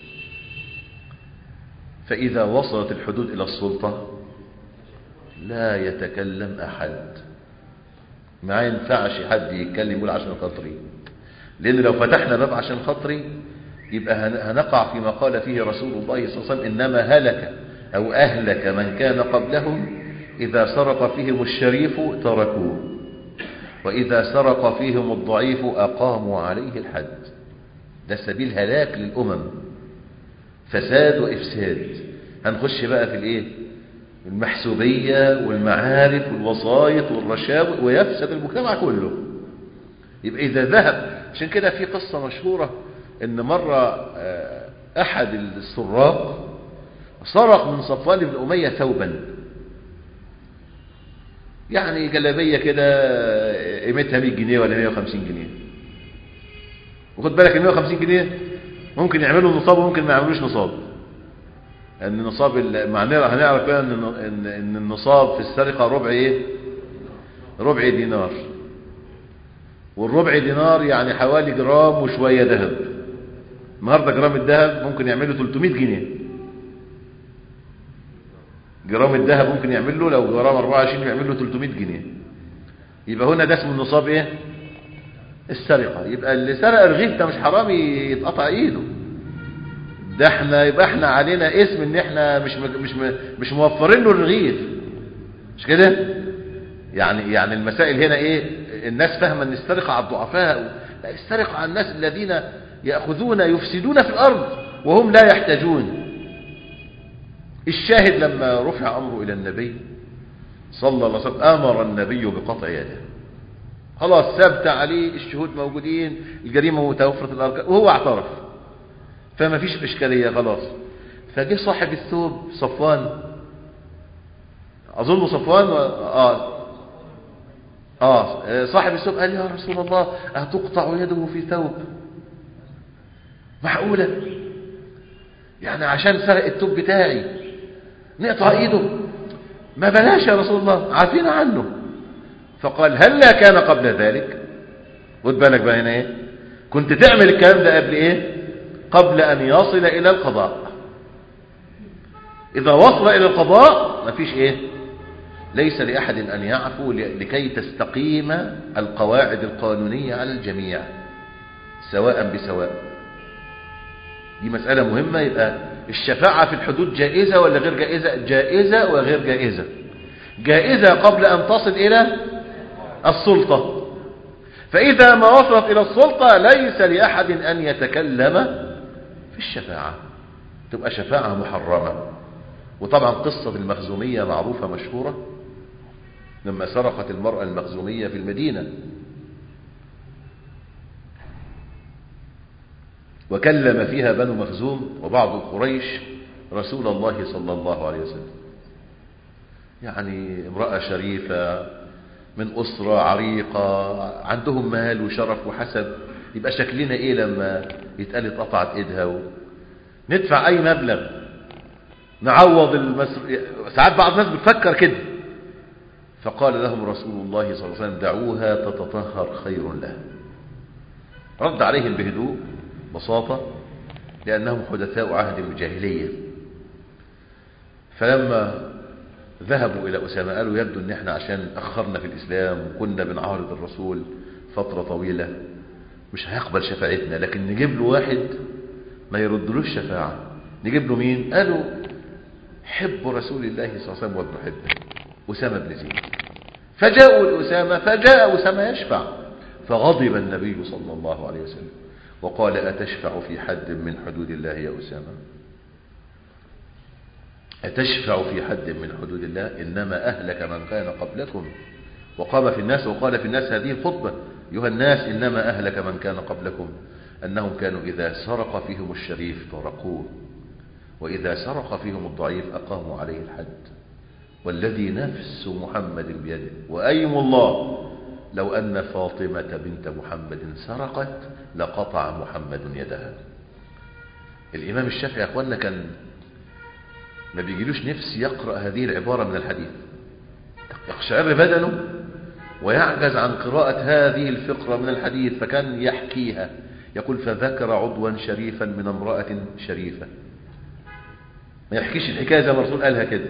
فإذا وصلت الحدود إلى السلطة لا يتكلم أحد ما ينفعش حد يتكلم يقول عشان خاطري لأن لو فتحنا باب عشان خاطري يبقى هنقع فيما قال فيه رسول الله صلى الله عليه وسلم إنما هلك أو أهلك من كان قبلهم إذا سرق فيهم الشريف تركوه وإذا سرق فيهم الضعيف أقاموا عليه الحد ده سبيل هلاك للأمم فساد وإفساد هنخش بقى في الايه المحسوبية والمعارف والوسائط والرشاوى ويفسد المجتمع كله يبقى إذا ذهب عشان كده في قصة مشهورة ان مرة أحد السراق سرق من صفوان بن أمية ثوبا يعني جلابية كده قيمتها 100 جنيه ولا 150 جنيه وخد بالك ال 150 جنيه ممكن يعملوا نصاب وممكن ما يعملوش نصاب ان نصاب معناه هنعرف بقى ان ان ان النصاب في السرقه ربع ايه ربع دينار والربع دينار يعني حوالي جرام وشويه ذهب النهارده جرام الذهب ممكن يعمل له 300 جنيه جرام الذهب ممكن يعمل له لو جرام 24 يعمل له 300 جنيه يبقى هنا ده اسمه النصاب ايه السرقة يبقى اللي سرق الرغيف ده مش حرام يتقطع ايده ده احنا يبقى احنا علينا اسم ان احنا مش مش مش موفرين له الرغيف مش كده يعني يعني المسائل هنا ايه الناس فاهمه ان السرقه على الضعفاء لا السرقه على الناس الذين ياخذون يفسدون في الارض وهم لا يحتاجون الشاهد لما رفع امره الى النبي صلى الله عليه وسلم امر النبي بقطع يده خلاص ثبت عليه الشهود موجودين الجريمة متوفرة الأركان وهو اعترف فما فيش إشكالية خلاص فجه صاحب الثوب صفوان أظن صفوان و... آه. آه صاحب الثوب قال يا رسول الله أتقطع يده في ثوب معقولة يعني عشان سرق الثوب بتاعي نقطع ايده ما بلاش يا رسول الله عارفين عنه فقال هل لا كان قبل ذلك خد بالك بقى هنا ايه كنت تعمل الكلام ده قبل ايه قبل ان يصل الى القضاء اذا وصل الى القضاء مفيش ايه ليس لأحد أن يعفو لكي تستقيم القواعد القانونية على الجميع سواء بسواء دي مسألة مهمة يبقى الشفاعة في الحدود جائزة ولا غير جائزة جائزة وغير جائزة جائزة قبل أن تصل إلى السلطة فإذا ما وصلت إلى السلطة ليس لأحد أن يتكلم في الشفاعة تبقى شفاعة محرمة وطبعا قصة المخزومية معروفة مشهورة لما سرقت المرأة المخزومية في المدينة وكلم فيها بنو مخزوم وبعض قريش رسول الله صلى الله عليه وسلم يعني امرأة شريفة من أسرة عريقة عندهم مال وشرف وحسب يبقى شكلنا ايه لما يتقال اتقطعت ايدها و... ندفع اي مبلغ نعوض المسر... ساعات بعض الناس بتفكر كده فقال لهم رسول الله صلى الله عليه وسلم دعوها تتطهر خير لها رد عليهم بهدوء بساطة لأنهم حدثاء عهد الجاهلية فلما ذهبوا إلى أسامة قالوا يبدو أن احنا عشان أخرنا في الإسلام وكنا بنعارض الرسول فترة طويلة مش هيقبل شفاعتنا لكن نجيب له واحد ما يردلوش شفاعة نجيب له مين قالوا حب رسول الله صلى الله عليه وسلم وابن حبه أسامة بن زيد فجاءوا لأسامة فجاء أسامة يشفع فغضب النبي صلى الله عليه وسلم وقال أتشفع في حد من حدود الله يا أسامة أتشفع في حد من حدود الله إنما أهلك من كان قبلكم وقام في الناس وقال في الناس هذه الخطبة أيها الناس إنما أهلك من كان قبلكم أنهم كانوا إذا سرق فيهم الشريف تركوه وإذا سرق فيهم الضعيف أقاموا عليه الحد والذي نفس محمد بيده وأيم الله لو أن فاطمة بنت محمد سرقت لقطع محمد يدها الإمام الشافعي يا أخوانا كان ما بيجيلوش نفس يقرأ هذه العبارة من الحديث يقشعر بدنه ويعجز عن قراءة هذه الفقرة من الحديث فكان يحكيها يقول فذكر عضوا شريفا من امرأة شريفة ما يحكيش الحكاية زي ما الرسول قالها كده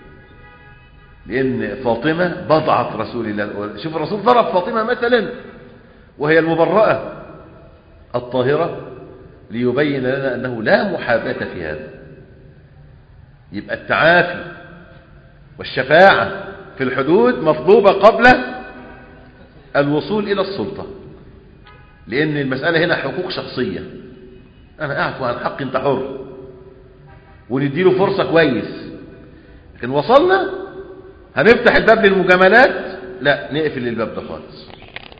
لأن فاطمة بضعة رسول الله شوف الرسول ضرب فاطمة مثلا وهي المبرأة الطاهرة ليبين لنا أنه لا محاباة في هذا يبقى التعافي والشفاعة في الحدود مطلوبة قبل الوصول إلى السلطة لأن المسألة هنا حقوق شخصية أنا أعفو عن حق أنت حر ونديله فرصة كويس لكن وصلنا هنفتح الباب للمجاملات لا نقفل الباب ده خالص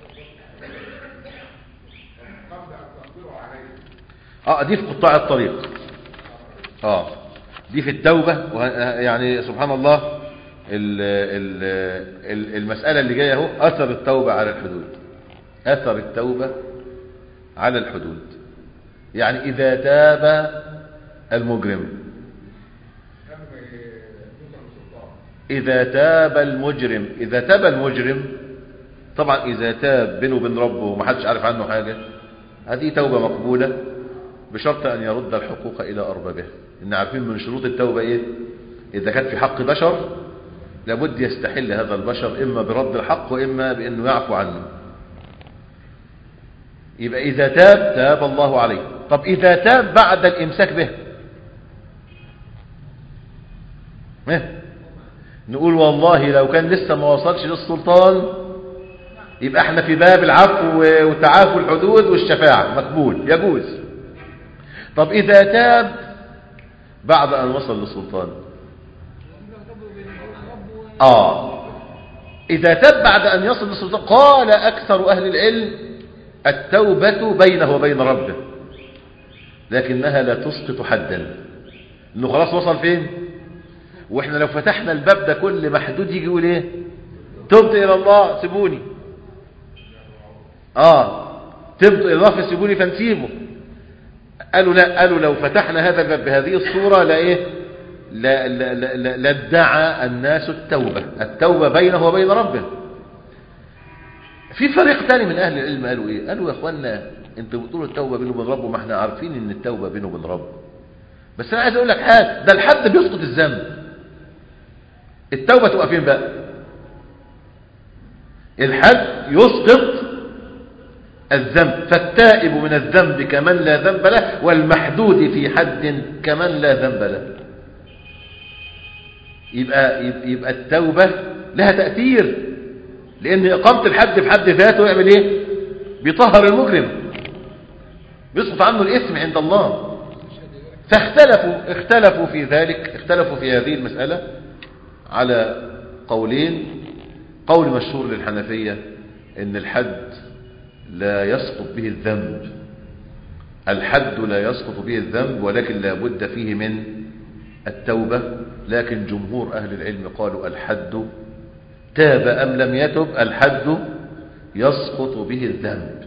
اه دي في قطاع الطريق اه دي في التوبة يعني سبحان الله ال ال ال المسألة اللي جاية اهو أثر التوبة على الحدود أثر التوبة على الحدود يعني إذا تاب المجرم إذا تاب المجرم إذا تاب المجرم طبعا إذا تاب بينه وبين ربه ومحدش عارف عنه حاجة هذه توبة مقبولة بشرط أن يرد الحقوق إلى أربابها إن عارفين من شروط التوبة إيه إذا كانت في حق بشر لابد يستحل هذا البشر إما برد الحق وإما بأنه يعفو عنه يبقى إذا تاب تاب الله عليه طب إذا تاب بعد الإمساك به إيه؟ نقول والله لو كان لسه ما وصلش للسلطان يبقى احنا في باب العفو وتعافي الحدود والشفاعة مقبول يجوز طب إذا تاب بعد أن وصل للسلطان آه إذا تاب بعد أن يصل للسلطان قال أكثر أهل العلم التوبة بينه وبين ربه لكنها لا تسقط حدا انه خلاص وصل فين واحنا لو فتحنا الباب ده كل محدود يجي يقول ايه تبت الى الله سيبوني اه تبت الى الله فسيبوني فنسيبه قالوا لا قالوا لو فتحنا هذا الباب بهذه الصورة لا ايه لا لا لا لا ادعى الناس التوبة التوبة بينه وبين ربه في فريق تاني من اهل العلم قالوا ايه قالوا يا اخوانا انتوا بتقولوا التوبة بينه وبين ربه ما احنا عارفين ان التوبة بينه وبين ربه بس انا عايز اقول لك حاجه ده الحد بيسقط الذنب التوبة تبقى فين بقى الحد يسقط الذنب فالتائب من الذنب كمن لا ذنب له والمحدود في حد كمن لا ذنب له يبقى, يبقى التوبة لها تأثير لأن إقامة الحد في حد ذاته يعمل إيه بيطهر المجرم بيسقط عنه الإثم عند الله فاختلفوا اختلفوا في ذلك اختلفوا في هذه المسألة على قولين قول مشهور للحنفية ان الحد لا يسقط به الذنب الحد لا يسقط به الذنب ولكن لا بد فيه من التوبة لكن جمهور أهل العلم قالوا الحد تاب أم لم يتب الحد يسقط به الذنب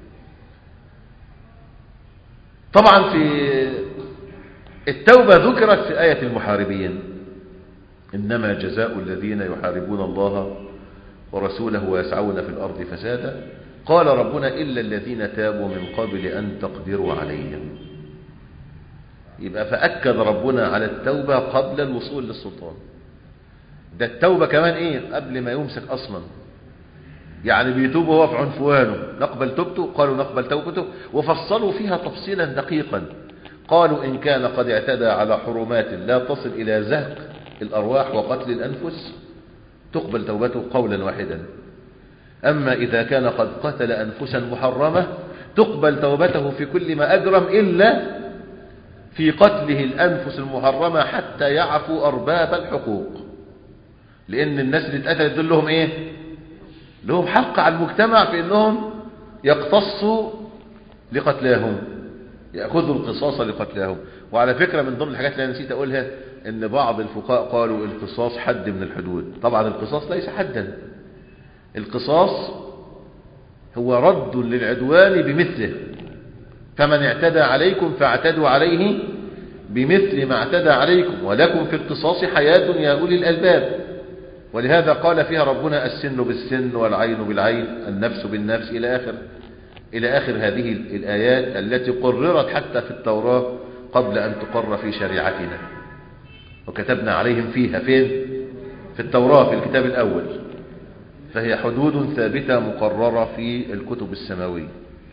طبعا في التوبة ذكرت في آية المحاربين إنما جزاء الذين يحاربون الله ورسوله ويسعون في الأرض فسادا قال ربنا إلا الذين تابوا من قبل أن تقدروا عليهم يبقى فأكد ربنا على التوبة قبل الوصول للسلطان ده التوبة كمان إيه قبل ما يمسك أصلا يعني بيتوب هو في عنفوانه نقبل توبته قالوا نقبل توبته وفصلوا فيها تفصيلا دقيقا قالوا إن كان قد اعتدى على حرمات لا تصل إلى زهق الأرواح وقتل الأنفس تقبل توبته قولا واحدا أما إذا كان قد قتل أنفسا محرمة تقبل توبته في كل ما أجرم إلا في قتله الأنفس المحرمة حتى يعفو أرباب الحقوق لأن الناس اللي اتقتلت دول لهم إيه لهم حق على المجتمع في أنهم يقتصوا لقتلاهم يأخذوا القصاص لقتلاهم وعلى فكرة من ضمن الحاجات اللي أنا نسيت أقولها ان بعض الفقهاء قالوا القصاص حد من الحدود طبعا القصاص ليس حدا القصاص هو رد للعدوان بمثله فمن اعتدى عليكم فاعتدوا عليه بمثل ما اعتدى عليكم ولكم في القصاص حياة يا أولي الألباب ولهذا قال فيها ربنا السن بالسن والعين بالعين النفس بالنفس إلى آخر إلى آخر هذه الآيات التي قررت حتى في التوراة قبل أن تقر في شريعتنا وكتبنا عليهم فيها فين في التوراة في الكتاب الأول فهي حدود ثابتة مقررة في الكتب السماوية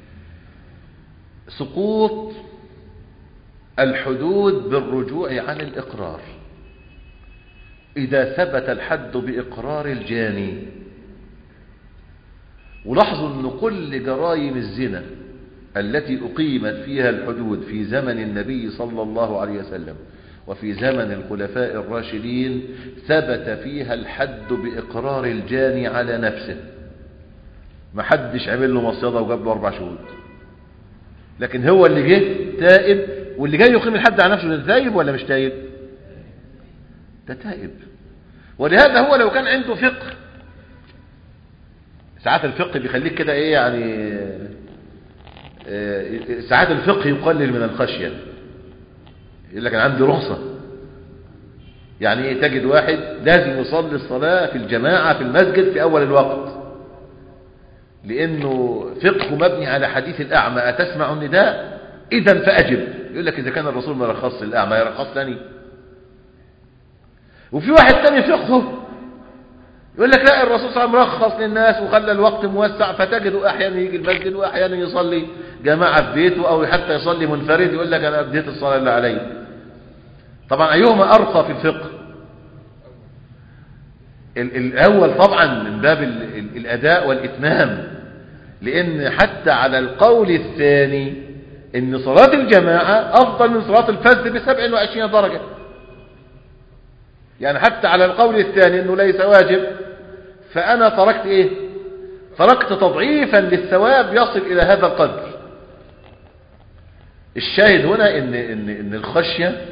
سقوط الحدود بالرجوع عن الإقرار إذا ثبت الحد بإقرار الجاني ولاحظوا أن كل جرائم الزنا التي أقيمت فيها الحدود في زمن النبي صلى الله عليه وسلم وفي زمن الخلفاء الراشدين ثبت فيها الحد بإقرار الجاني على نفسه ما حدش عمل له مصيدة وجاب له أربع شهود لكن هو اللي جه تائب واللي جاي يقيم الحد على نفسه ده تائب ولا مش تائب ده تائب ولهذا هو لو كان عنده فقه ساعات الفقه بيخليك كده ايه يعني ساعات الفقه يقلل من الخشيه يقول لك انا عندي رخصة يعني ايه تجد واحد لازم يصلي الصلاة في الجماعة في المسجد في اول الوقت لانه فقهه مبني على حديث الاعمى اتسمع النداء اذا فاجب يقول لك اذا كان الرسول ما رخص الاعمى يرخص لني وفي واحد تاني فقهه يقول لك لا الرسول صلى الله عليه وسلم رخص للناس وخلى الوقت موسع فتجده احيانا يجي المسجد واحيانا يصلي جماعة في بيته او حتى يصلي منفرد يقول لك انا اديت الصلاة اللي علي طبعا أيهما أرقى في الفقه الأول طبعا من باب الأداء والإتمام لأن حتى على القول الثاني أن صلاة الجماعة أفضل من صلاة الفذ بسبع وعشرين درجة يعني حتى على القول الثاني أنه ليس واجب فأنا تركت إيه تركت تضعيفا للثواب يصل إلى هذا القدر الشاهد هنا إن, إن, إن الخشية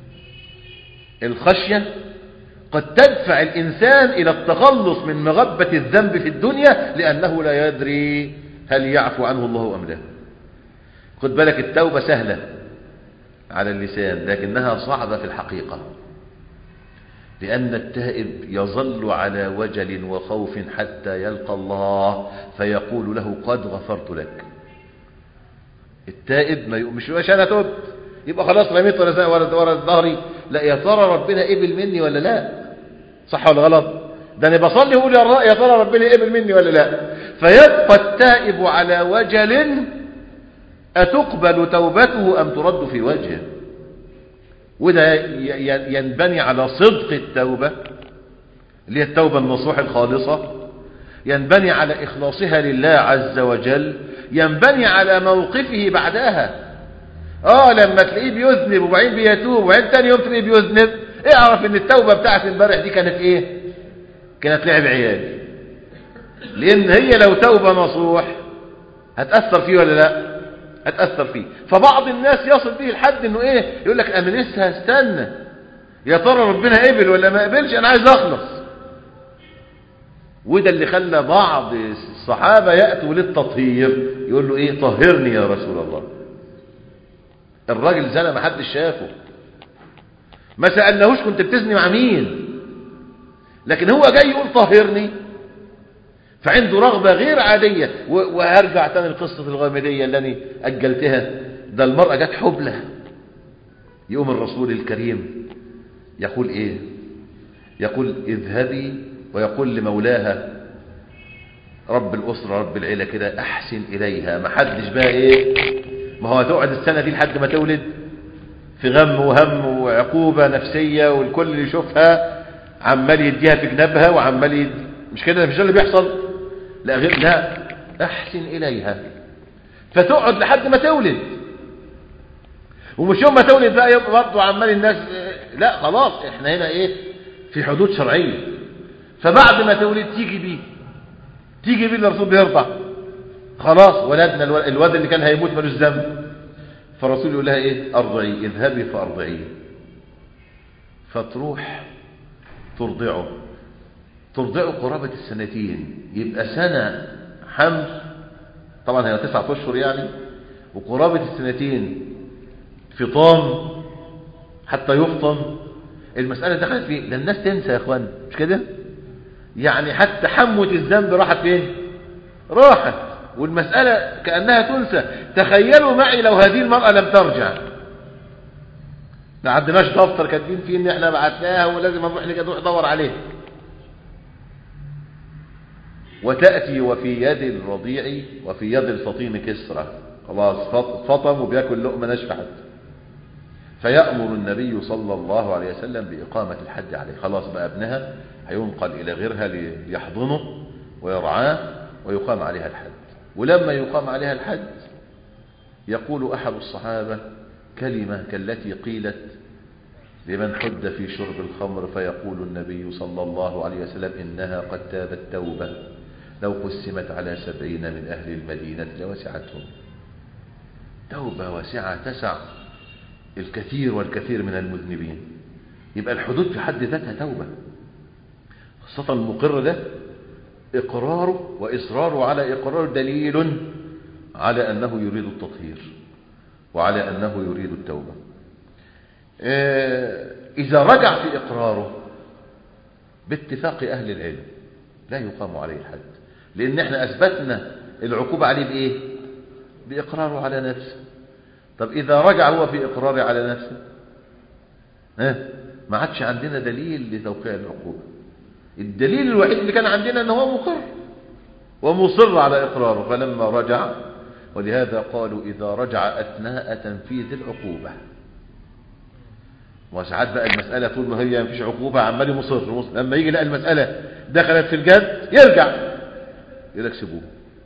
الخشية قد تدفع الإنسان إلى التخلص من مغبة الذنب في الدنيا لأنه لا يدري هل يعفو عنه الله أم لا خد بالك التوبة سهلة على اللسان لكنها صعبة في الحقيقة لأن التائب يظل على وجل وخوف حتى يلقى الله فيقول له قد غفرت لك التائب ما مش مش أنا تبت يبقى خلاص رميت ورا ورا ظهري لا يا ترى ربنا قبل مني ولا لا صح ولا غلط ده انا بصلي يقول يا ر- يا ترى ربنا يقبل مني ولا لا فيبقى التائب على وجل أتقبل توبته أم ترد في وجهه وده ي- ي- ينبني على صدق التوبة اللي هي التوبة النصوح الخالصة ينبني على إخلاصها لله عز وجل ينبني على موقفه بعدها اه لما تلاقيه بيذنب وبعدين بيتوب وبعدين تاني يوم تلاقيه بيذنب اعرف ان التوبة بتاعت امبارح دي كانت ايه كانت لعب عيال لان هي لو توبة نصوح هتأثر فيه ولا لا هتأثر فيه فبعض الناس يصل به الحد انه ايه يقول لك انا لسه هستنى يا ترى ربنا قبل ولا ما قبلش انا عايز اخلص وده اللي خلى بعض الصحابة يأتوا للتطهير يقول له ايه طهرني يا رسول الله الراجل زنى ما حدش شافه ما سألناهوش كنت بتزني مع مين لكن هو جاي يقول طهرني فعنده رغبة غير عادية و- وهرجع تاني لقصة الغامدية اللي أنا أجلتها ده المرأة جت حبلة يقوم الرسول الكريم يقول إيه يقول اذهبي ويقول لمولاها رب الأسرة رب العيلة كده أحسن إليها ما حدش بقى إيه ما هو هتقعد السنة دي لحد ما تولد في غم وهم وعقوبة نفسية والكل اللي يشوفها عمال يديها في جنبها وعمال يدي مش كده مش ده اللي بيحصل لا غير لا احسن اليها فتقعد لحد ما تولد ومش يوم ما تولد بقى يبقى برضه عمال الناس لا خلاص احنا هنا ايه في حدود شرعيه فبعد ما تولد تيجي بيه تيجي بيه الرسول بيرضع خلاص ولدنا الو- الواد اللي كان هيموت ملوش ذنب فالرسول يقول لها ايه ارضعي اذهبي فارضعيه فتروح ترضعه ترضعه قرابة السنتين يبقى سنة حمل طبعا هي تسعة أشهر يعني وقرابة السنتين فطام حتى يفطم المسألة دخلت فيه ده الناس تنسى يا اخوان مش كده يعني حتى حموة الذنب راحت فين راحت والمسألة كأنها تنسى تخيلوا معي لو هذه المرأة لم ترجع ما عندناش دفتر كاتبين فيه ان احنا بعتناها ولازم نروح نروح ندور عليه وتأتي وفي يد الرضيع وفي يد الفطيم كسرة خلاص فط- فطم وبياكل لقمة ناشفة حتى فيأمر النبي صلى الله عليه وسلم بإقامة الحد عليه خلاص بقى ابنها هينقل إلى غيرها ليحضنه ويرعاه ويقام عليها الحد ولما يقام عليها الحد يقول أحد الصحابة كلمة كالتي قيلت لمن حد في شرب الخمر فيقول النبي صلى الله عليه وسلم إنها قد تابت توبة لو قسمت على سبعين من أهل المدينة لوسعتهم توبة واسعة تسع الكثير والكثير من المذنبين يبقى الحدود في حد ذاتها توبة خاصة المقر ده إقراره وإصراره على إقرار دليل على أنه يريد التطهير وعلى أنه يريد التوبة آه، إذا رجع في إقراره باتفاق أهل العلم لا يقام عليه الحد لأن احنا أثبتنا العقوبة عليه بإيه بإقراره على نفسه طب إذا رجع هو في إقراره على نفسه ها ما عادش عندنا دليل لتوقيع العقوبة الدليل الوحيد اللي كان عندنا أنه هو مقر ومصر على إقراره فلما رجع ولهذا قالوا إذا رجع أثناء تنفيذ العقوبة وساعات بقى المسألة طول ما هي مفيش عقوبة عمال مصر مصر. لما يجي لقى المسألة دخلت في الجد يرجع يقول لك سيبوه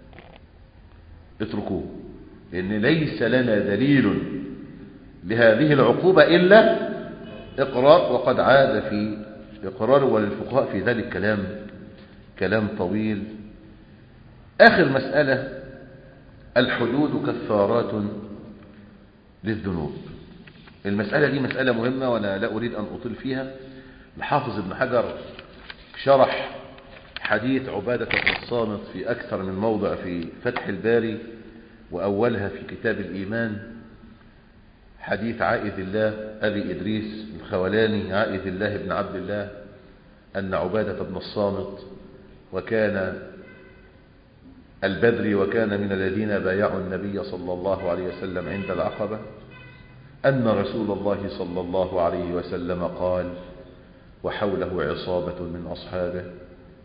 اتركوه لأن ليس لنا دليل لهذه العقوبة إلا إقرار وقد عاد في إقرار وللفقهاء في ذلك كلام كلام طويل آخر مسألة الحدود كفارات للذنوب المسألة دي مسألة مهمة وأنا لا أريد أن أطيل فيها الحافظ ابن حجر شرح حديث عبادة بن الصامت في أكثر من موضع في فتح الباري وأولها في كتاب الإيمان حديث عائذ الله أبي إدريس الخولاني عائذ الله بن عبد الله أن عبادة بن الصامت وكان البدري وكان من الذين بايعوا النبي صلى الله عليه وسلم عند العقبة أن رسول الله صلى الله عليه وسلم قال وحوله عصابة من أصحابه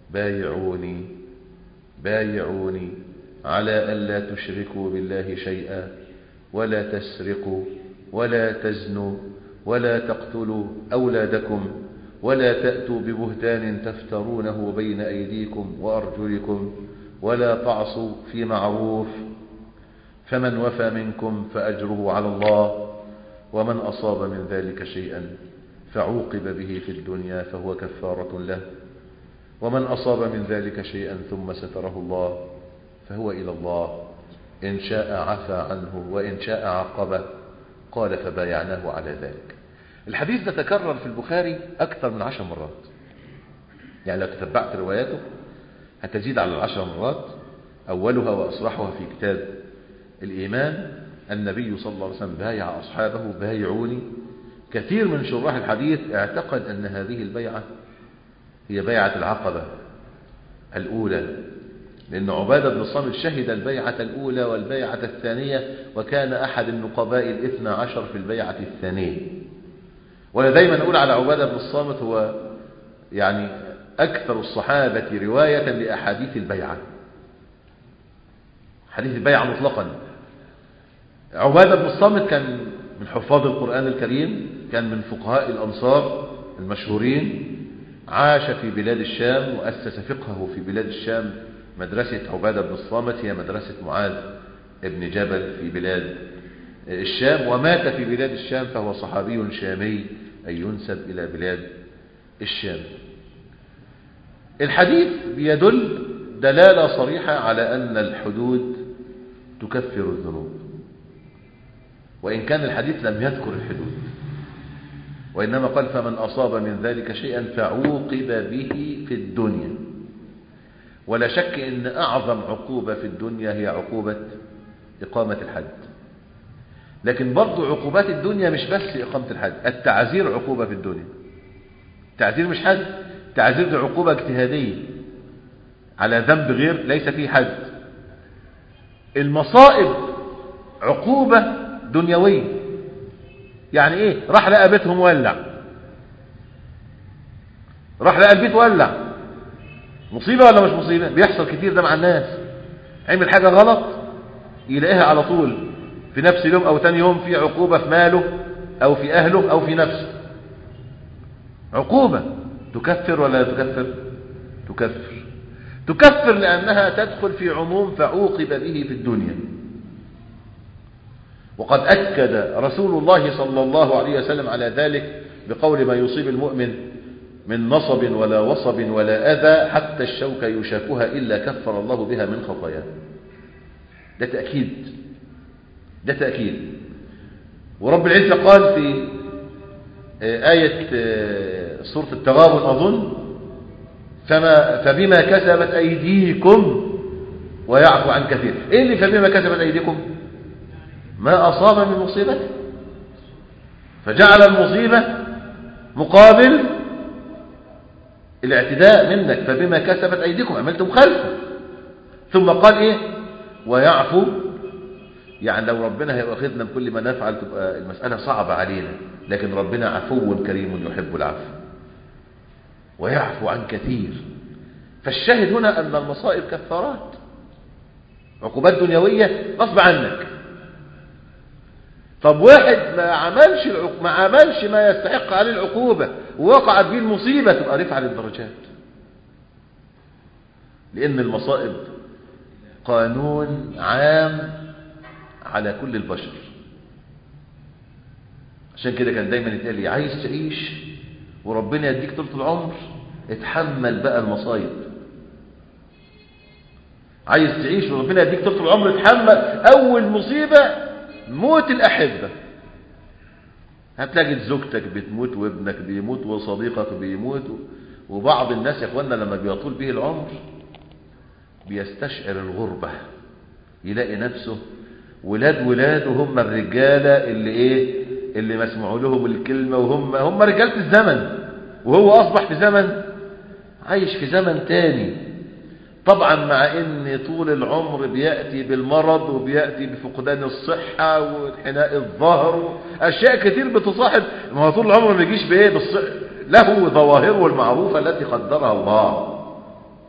بايعوني بايعوني على ألا تشركوا بالله شيئا ولا تسرقوا ولا تزنوا ولا تقتلوا أولادكم ولا تأتوا ببهتان تفترونه بين أيديكم وأرجلكم ولا تعصوا في معروف فمن وفى منكم فأجره على الله ومن أصاب من ذلك شيئا فعوقب به في الدنيا فهو كفارة له ومن أصاب من ذلك شيئا ثم ستره الله فهو إلى الله إن شاء عفى عنه وإن شاء عقبه قال فبايعناه على ذلك الحديث ده تكرر في البخاري أكثر من عشر مرات يعني لو تتبعت رواياته هتزيد على العشر مرات أولها وأصرحها في كتاب الإيمان النبي صلى الله عليه وسلم بايع أصحابه بايعوني كثير من شراح الحديث اعتقد أن هذه البيعة هي بيعة العقبة الأولى لأن عبادة بن الصامت شهد البيعة الأولى والبيعة الثانية وكان أحد النقباء الاثنى عشر في البيعة الثانية وأنا دايما أقول على عبادة بن الصامت هو يعني أكثر الصحابة رواية لأحاديث البيعة حديث البيعة مطلقا عبادة بن الصامت كان من حفاظ القرآن الكريم كان من فقهاء الأنصار المشهورين عاش في بلاد الشام وأسس فقهه في بلاد الشام مدرسة عبادة بن الصامت هي مدرسة معاذ ابن جبل في بلاد الشام ومات في بلاد الشام فهو صحابي شامي أي ينسب إلى بلاد الشام الحديث بيدل دلالة صريحة على أن الحدود تكفر الذنوب وإن كان الحديث لم يذكر الحدود وإنما قال فمن أصاب من ذلك شيئا فعوقب به في الدنيا ولا شك أن أعظم عقوبة في الدنيا هي عقوبة إقامة الحد لكن برضو عقوبات الدنيا مش بس إقامة الحد التعزير عقوبة في الدنيا التعزير مش حد التعزير دي عقوبة اجتهادية على ذنب غير ليس فيه حد المصائب عقوبة دنيوية يعني ايه راح لقى بيتهم ولع راح لقى البيت ولع مصيبة ولا مش مصيبة بيحصل كتير ده مع الناس عمل حاجة غلط يلاقيها على طول في نفس اليوم او تاني يوم في عقوبة في ماله او في اهله او في نفسه عقوبة تكفر ولا تكفر تكفر تكفر لأنها تدخل في عموم فعوقب به في الدنيا وقد أكد رسول الله صلى الله عليه وسلم على ذلك بقول ما يصيب المؤمن من نصب ولا وصب ولا أذى حتى الشوك يشاكها إلا كفر الله بها من خطاياه ده تأكيد ده تأكيد ورب العزة قال في آية سورة التغابن أظن فما فبما كسبت أيديكم ويعفو عن كثير إيه اللي فبما كسبت أيديكم ما أصاب من مصيبة فجعل المصيبة مقابل الاعتداء منك فبما كسبت أيديكم عملت مخالفة ثم قال إيه ويعفو يعني لو ربنا هيؤاخذنا بكل ما نفعل تبقى المسألة صعبة علينا لكن ربنا عفو كريم يحب العفو ويعفو عن كثير فالشاهد هنا أن المصائب كفارات عقوبات دنيوية غصب عنك طب واحد ما عملش العق... ما عملش ما يستحق عليه العقوبة ووقعت به المصيبة تبقى رفعة للدرجات لأن المصائب قانون عام على كل البشر عشان كده كان دايما يتقال لي عايز تعيش وربنا يديك طول العمر اتحمل بقى المصايب عايز تعيش وربنا يديك طول العمر اتحمل اول مصيبة موت الاحبة هتلاقي زوجتك بتموت وابنك بيموت وصديقك بيموت وبعض الناس يا اخوانا لما بيطول به العمر بيستشعر الغربة يلاقي نفسه ولاد ولاده هم الرجالة اللي ايه اللي مسمعوا لهم الكلمة وهم هم رجالة الزمن وهو أصبح في زمن عايش في زمن تاني طبعا مع ان طول العمر بيأتي بالمرض وبيأتي بفقدان الصحة وانحناء الظهر أشياء كتير بتصاحب ما هو طول العمر ما بيجيش بإيه بالص... له ظواهره المعروفة التي قدرها الله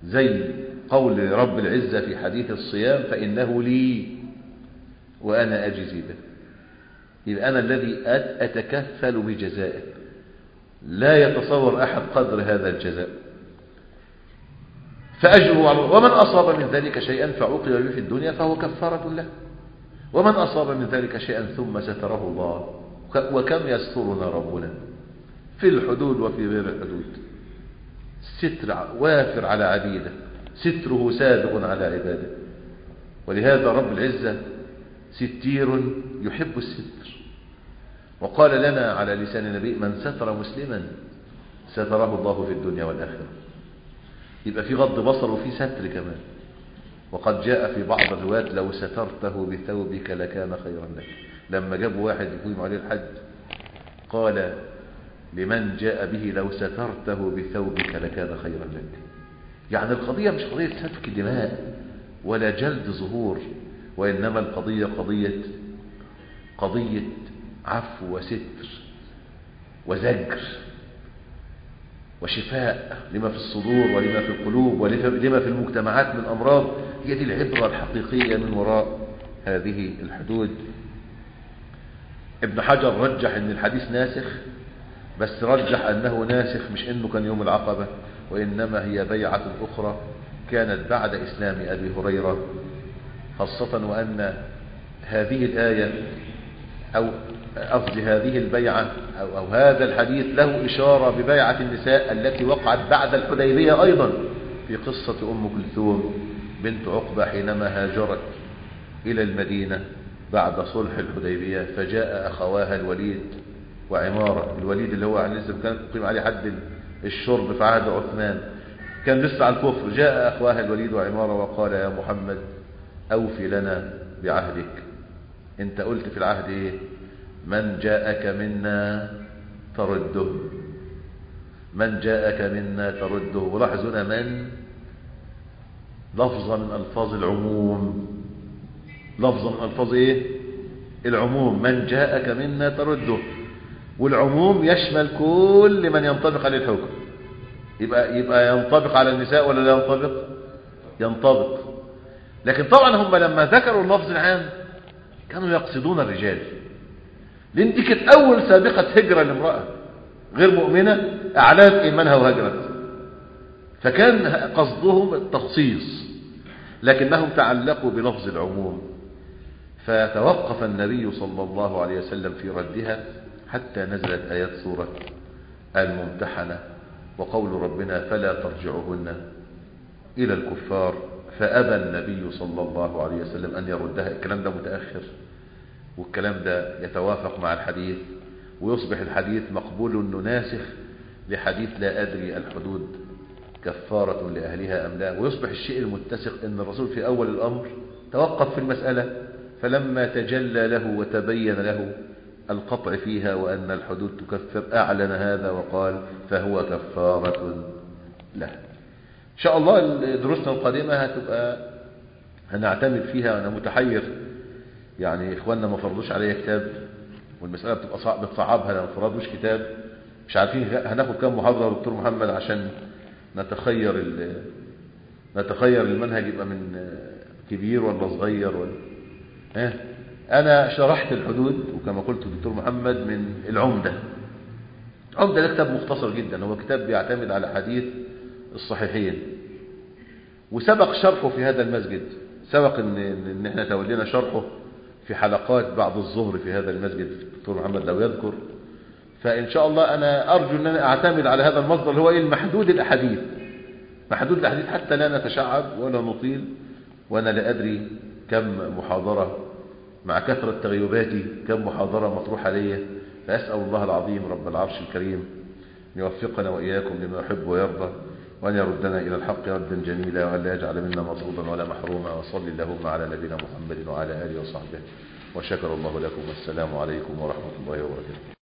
زي قول رب العزة في حديث الصيام فإنه لي وأنا أجزي به يبقى أنا الذي أتكفل بجزائه لا يتصور أحد قدر هذا الجزاء فأجره على ومن أصاب من ذلك شيئا فعوقب به في الدنيا فهو كفارة له ومن أصاب من ذلك شيئا ثم ستره الله وكم يسترنا ربنا في الحدود وفي غير الحدود ستر وافر على عبيده ستره سابق على عباده ولهذا رب العزة ستير يحب الستر وقال لنا على لسان النبي من ستر مسلما ستره الله في الدنيا والآخرة يبقى في غض بصر وفي ستر كمان وقد جاء في بعض الروايات لو سترته بثوبك لكان خيرا لك لما جابوا واحد يقيم عليه الحج قال لمن جاء به لو سترته بثوبك لكان خيرا لك يعني القضية مش قضية سفك دماء ولا جلد ظهور وإنما القضية قضية قضية عفو وستر وزجر وشفاء لما في الصدور ولما في القلوب ولما في المجتمعات من أمراض هي دي العبرة الحقيقية من وراء هذه الحدود ابن حجر رجح ان الحديث ناسخ بس رجح انه ناسخ مش انه كان يوم العقبة وانما هي بيعة اخرى كانت بعد اسلام ابي هريرة خاصة وان هذه الآية او قصد هذه البيعة أو, أو هذا الحديث له إشارة ببيعة النساء التي وقعت بعد الحديبية أيضا في قصة أم كلثوم بنت عقبة حينما هاجرت إلى المدينة بعد صلح الحديبية فجاء أخواها الوليد وعمارة الوليد اللي هو لسه كان قيم عليه حد الشرب في عهد عثمان كان لسه على الكفر جاء أخواها الوليد وعمارة وقال يا محمد أوفي لنا بعهدك انت قلت في العهد ايه من جاءك منا ترده من جاءك منا ترده ولاحظ هنا من لفظة من ألفاظ العموم لفظة من ألفاظ إيه العموم من جاءك منا ترده والعموم يشمل كل من ينطبق عليه الحكم يبقى, يبقى ينطبق على النساء ولا لا ينطبق ينطبق لكن طبعا هم لما ذكروا اللفظ العام كانوا يقصدون الرجال لان دي كانت اول سابقة هجرة لامرأة غير مؤمنة اعلنت ايمانها وهجرت فكان قصدهم التخصيص لكنهم تعلقوا بلفظ العموم فتوقف النبي صلى الله عليه وسلم في ردها حتى نزلت آيات سورة الممتحنة وقول ربنا فلا ترجعهن إلى الكفار فأبى النبي صلى الله عليه وسلم أن يردها الكلام ده متأخر والكلام ده يتوافق مع الحديث ويصبح الحديث مقبول انه ناسخ لحديث لا أدري الحدود كفارة لأهلها أم لا ويصبح الشيء المتسق أن الرسول في أول الأمر توقف في المسألة فلما تجلى له وتبين له القطع فيها وأن الحدود تكفر أعلن هذا وقال فهو كفارة له إن شاء الله دروسنا القادمة هتبقى هنعتمد فيها وأنا متحير يعني إخواننا ما فرضوش عليا كتاب والمسألة بتبقى صعب بتصعبها لما فرضوش كتاب مش عارفين هناخد كام محاضرة دكتور محمد عشان نتخير نتخير المنهج يبقى من كبير ولا صغير ولا ها انا شرحت الحدود وكما قلت الدكتور محمد من العمدة العمدة ده كتاب مختصر جدا هو كتاب بيعتمد على حديث الصحيحين وسبق شرحه في هذا المسجد سبق ان, إن احنا تولينا شرحه في حلقات بعد الظهر في هذا المسجد الدكتور محمد لو يذكر فإن شاء الله أنا أرجو أن أنا أعتمد على هذا المصدر اللي هو إيه المحدود الأحاديث محدود الأحاديث حتى لا نتشعب ولا نطيل وأنا لا أدري كم محاضرة مع كثرة تغيباتي كم محاضرة مطروحة لي فأسأل الله العظيم رب العرش الكريم أن يوفقنا وإياكم لما يحب ويرضى وأن يردنا إلى الحق ردا جميلا وأن لا يجعل منا مطرودا ولا محروما وصل اللهم على نبينا محمد وعلى آله وصحبه وشكر الله لكم والسلام عليكم ورحمة الله وبركاته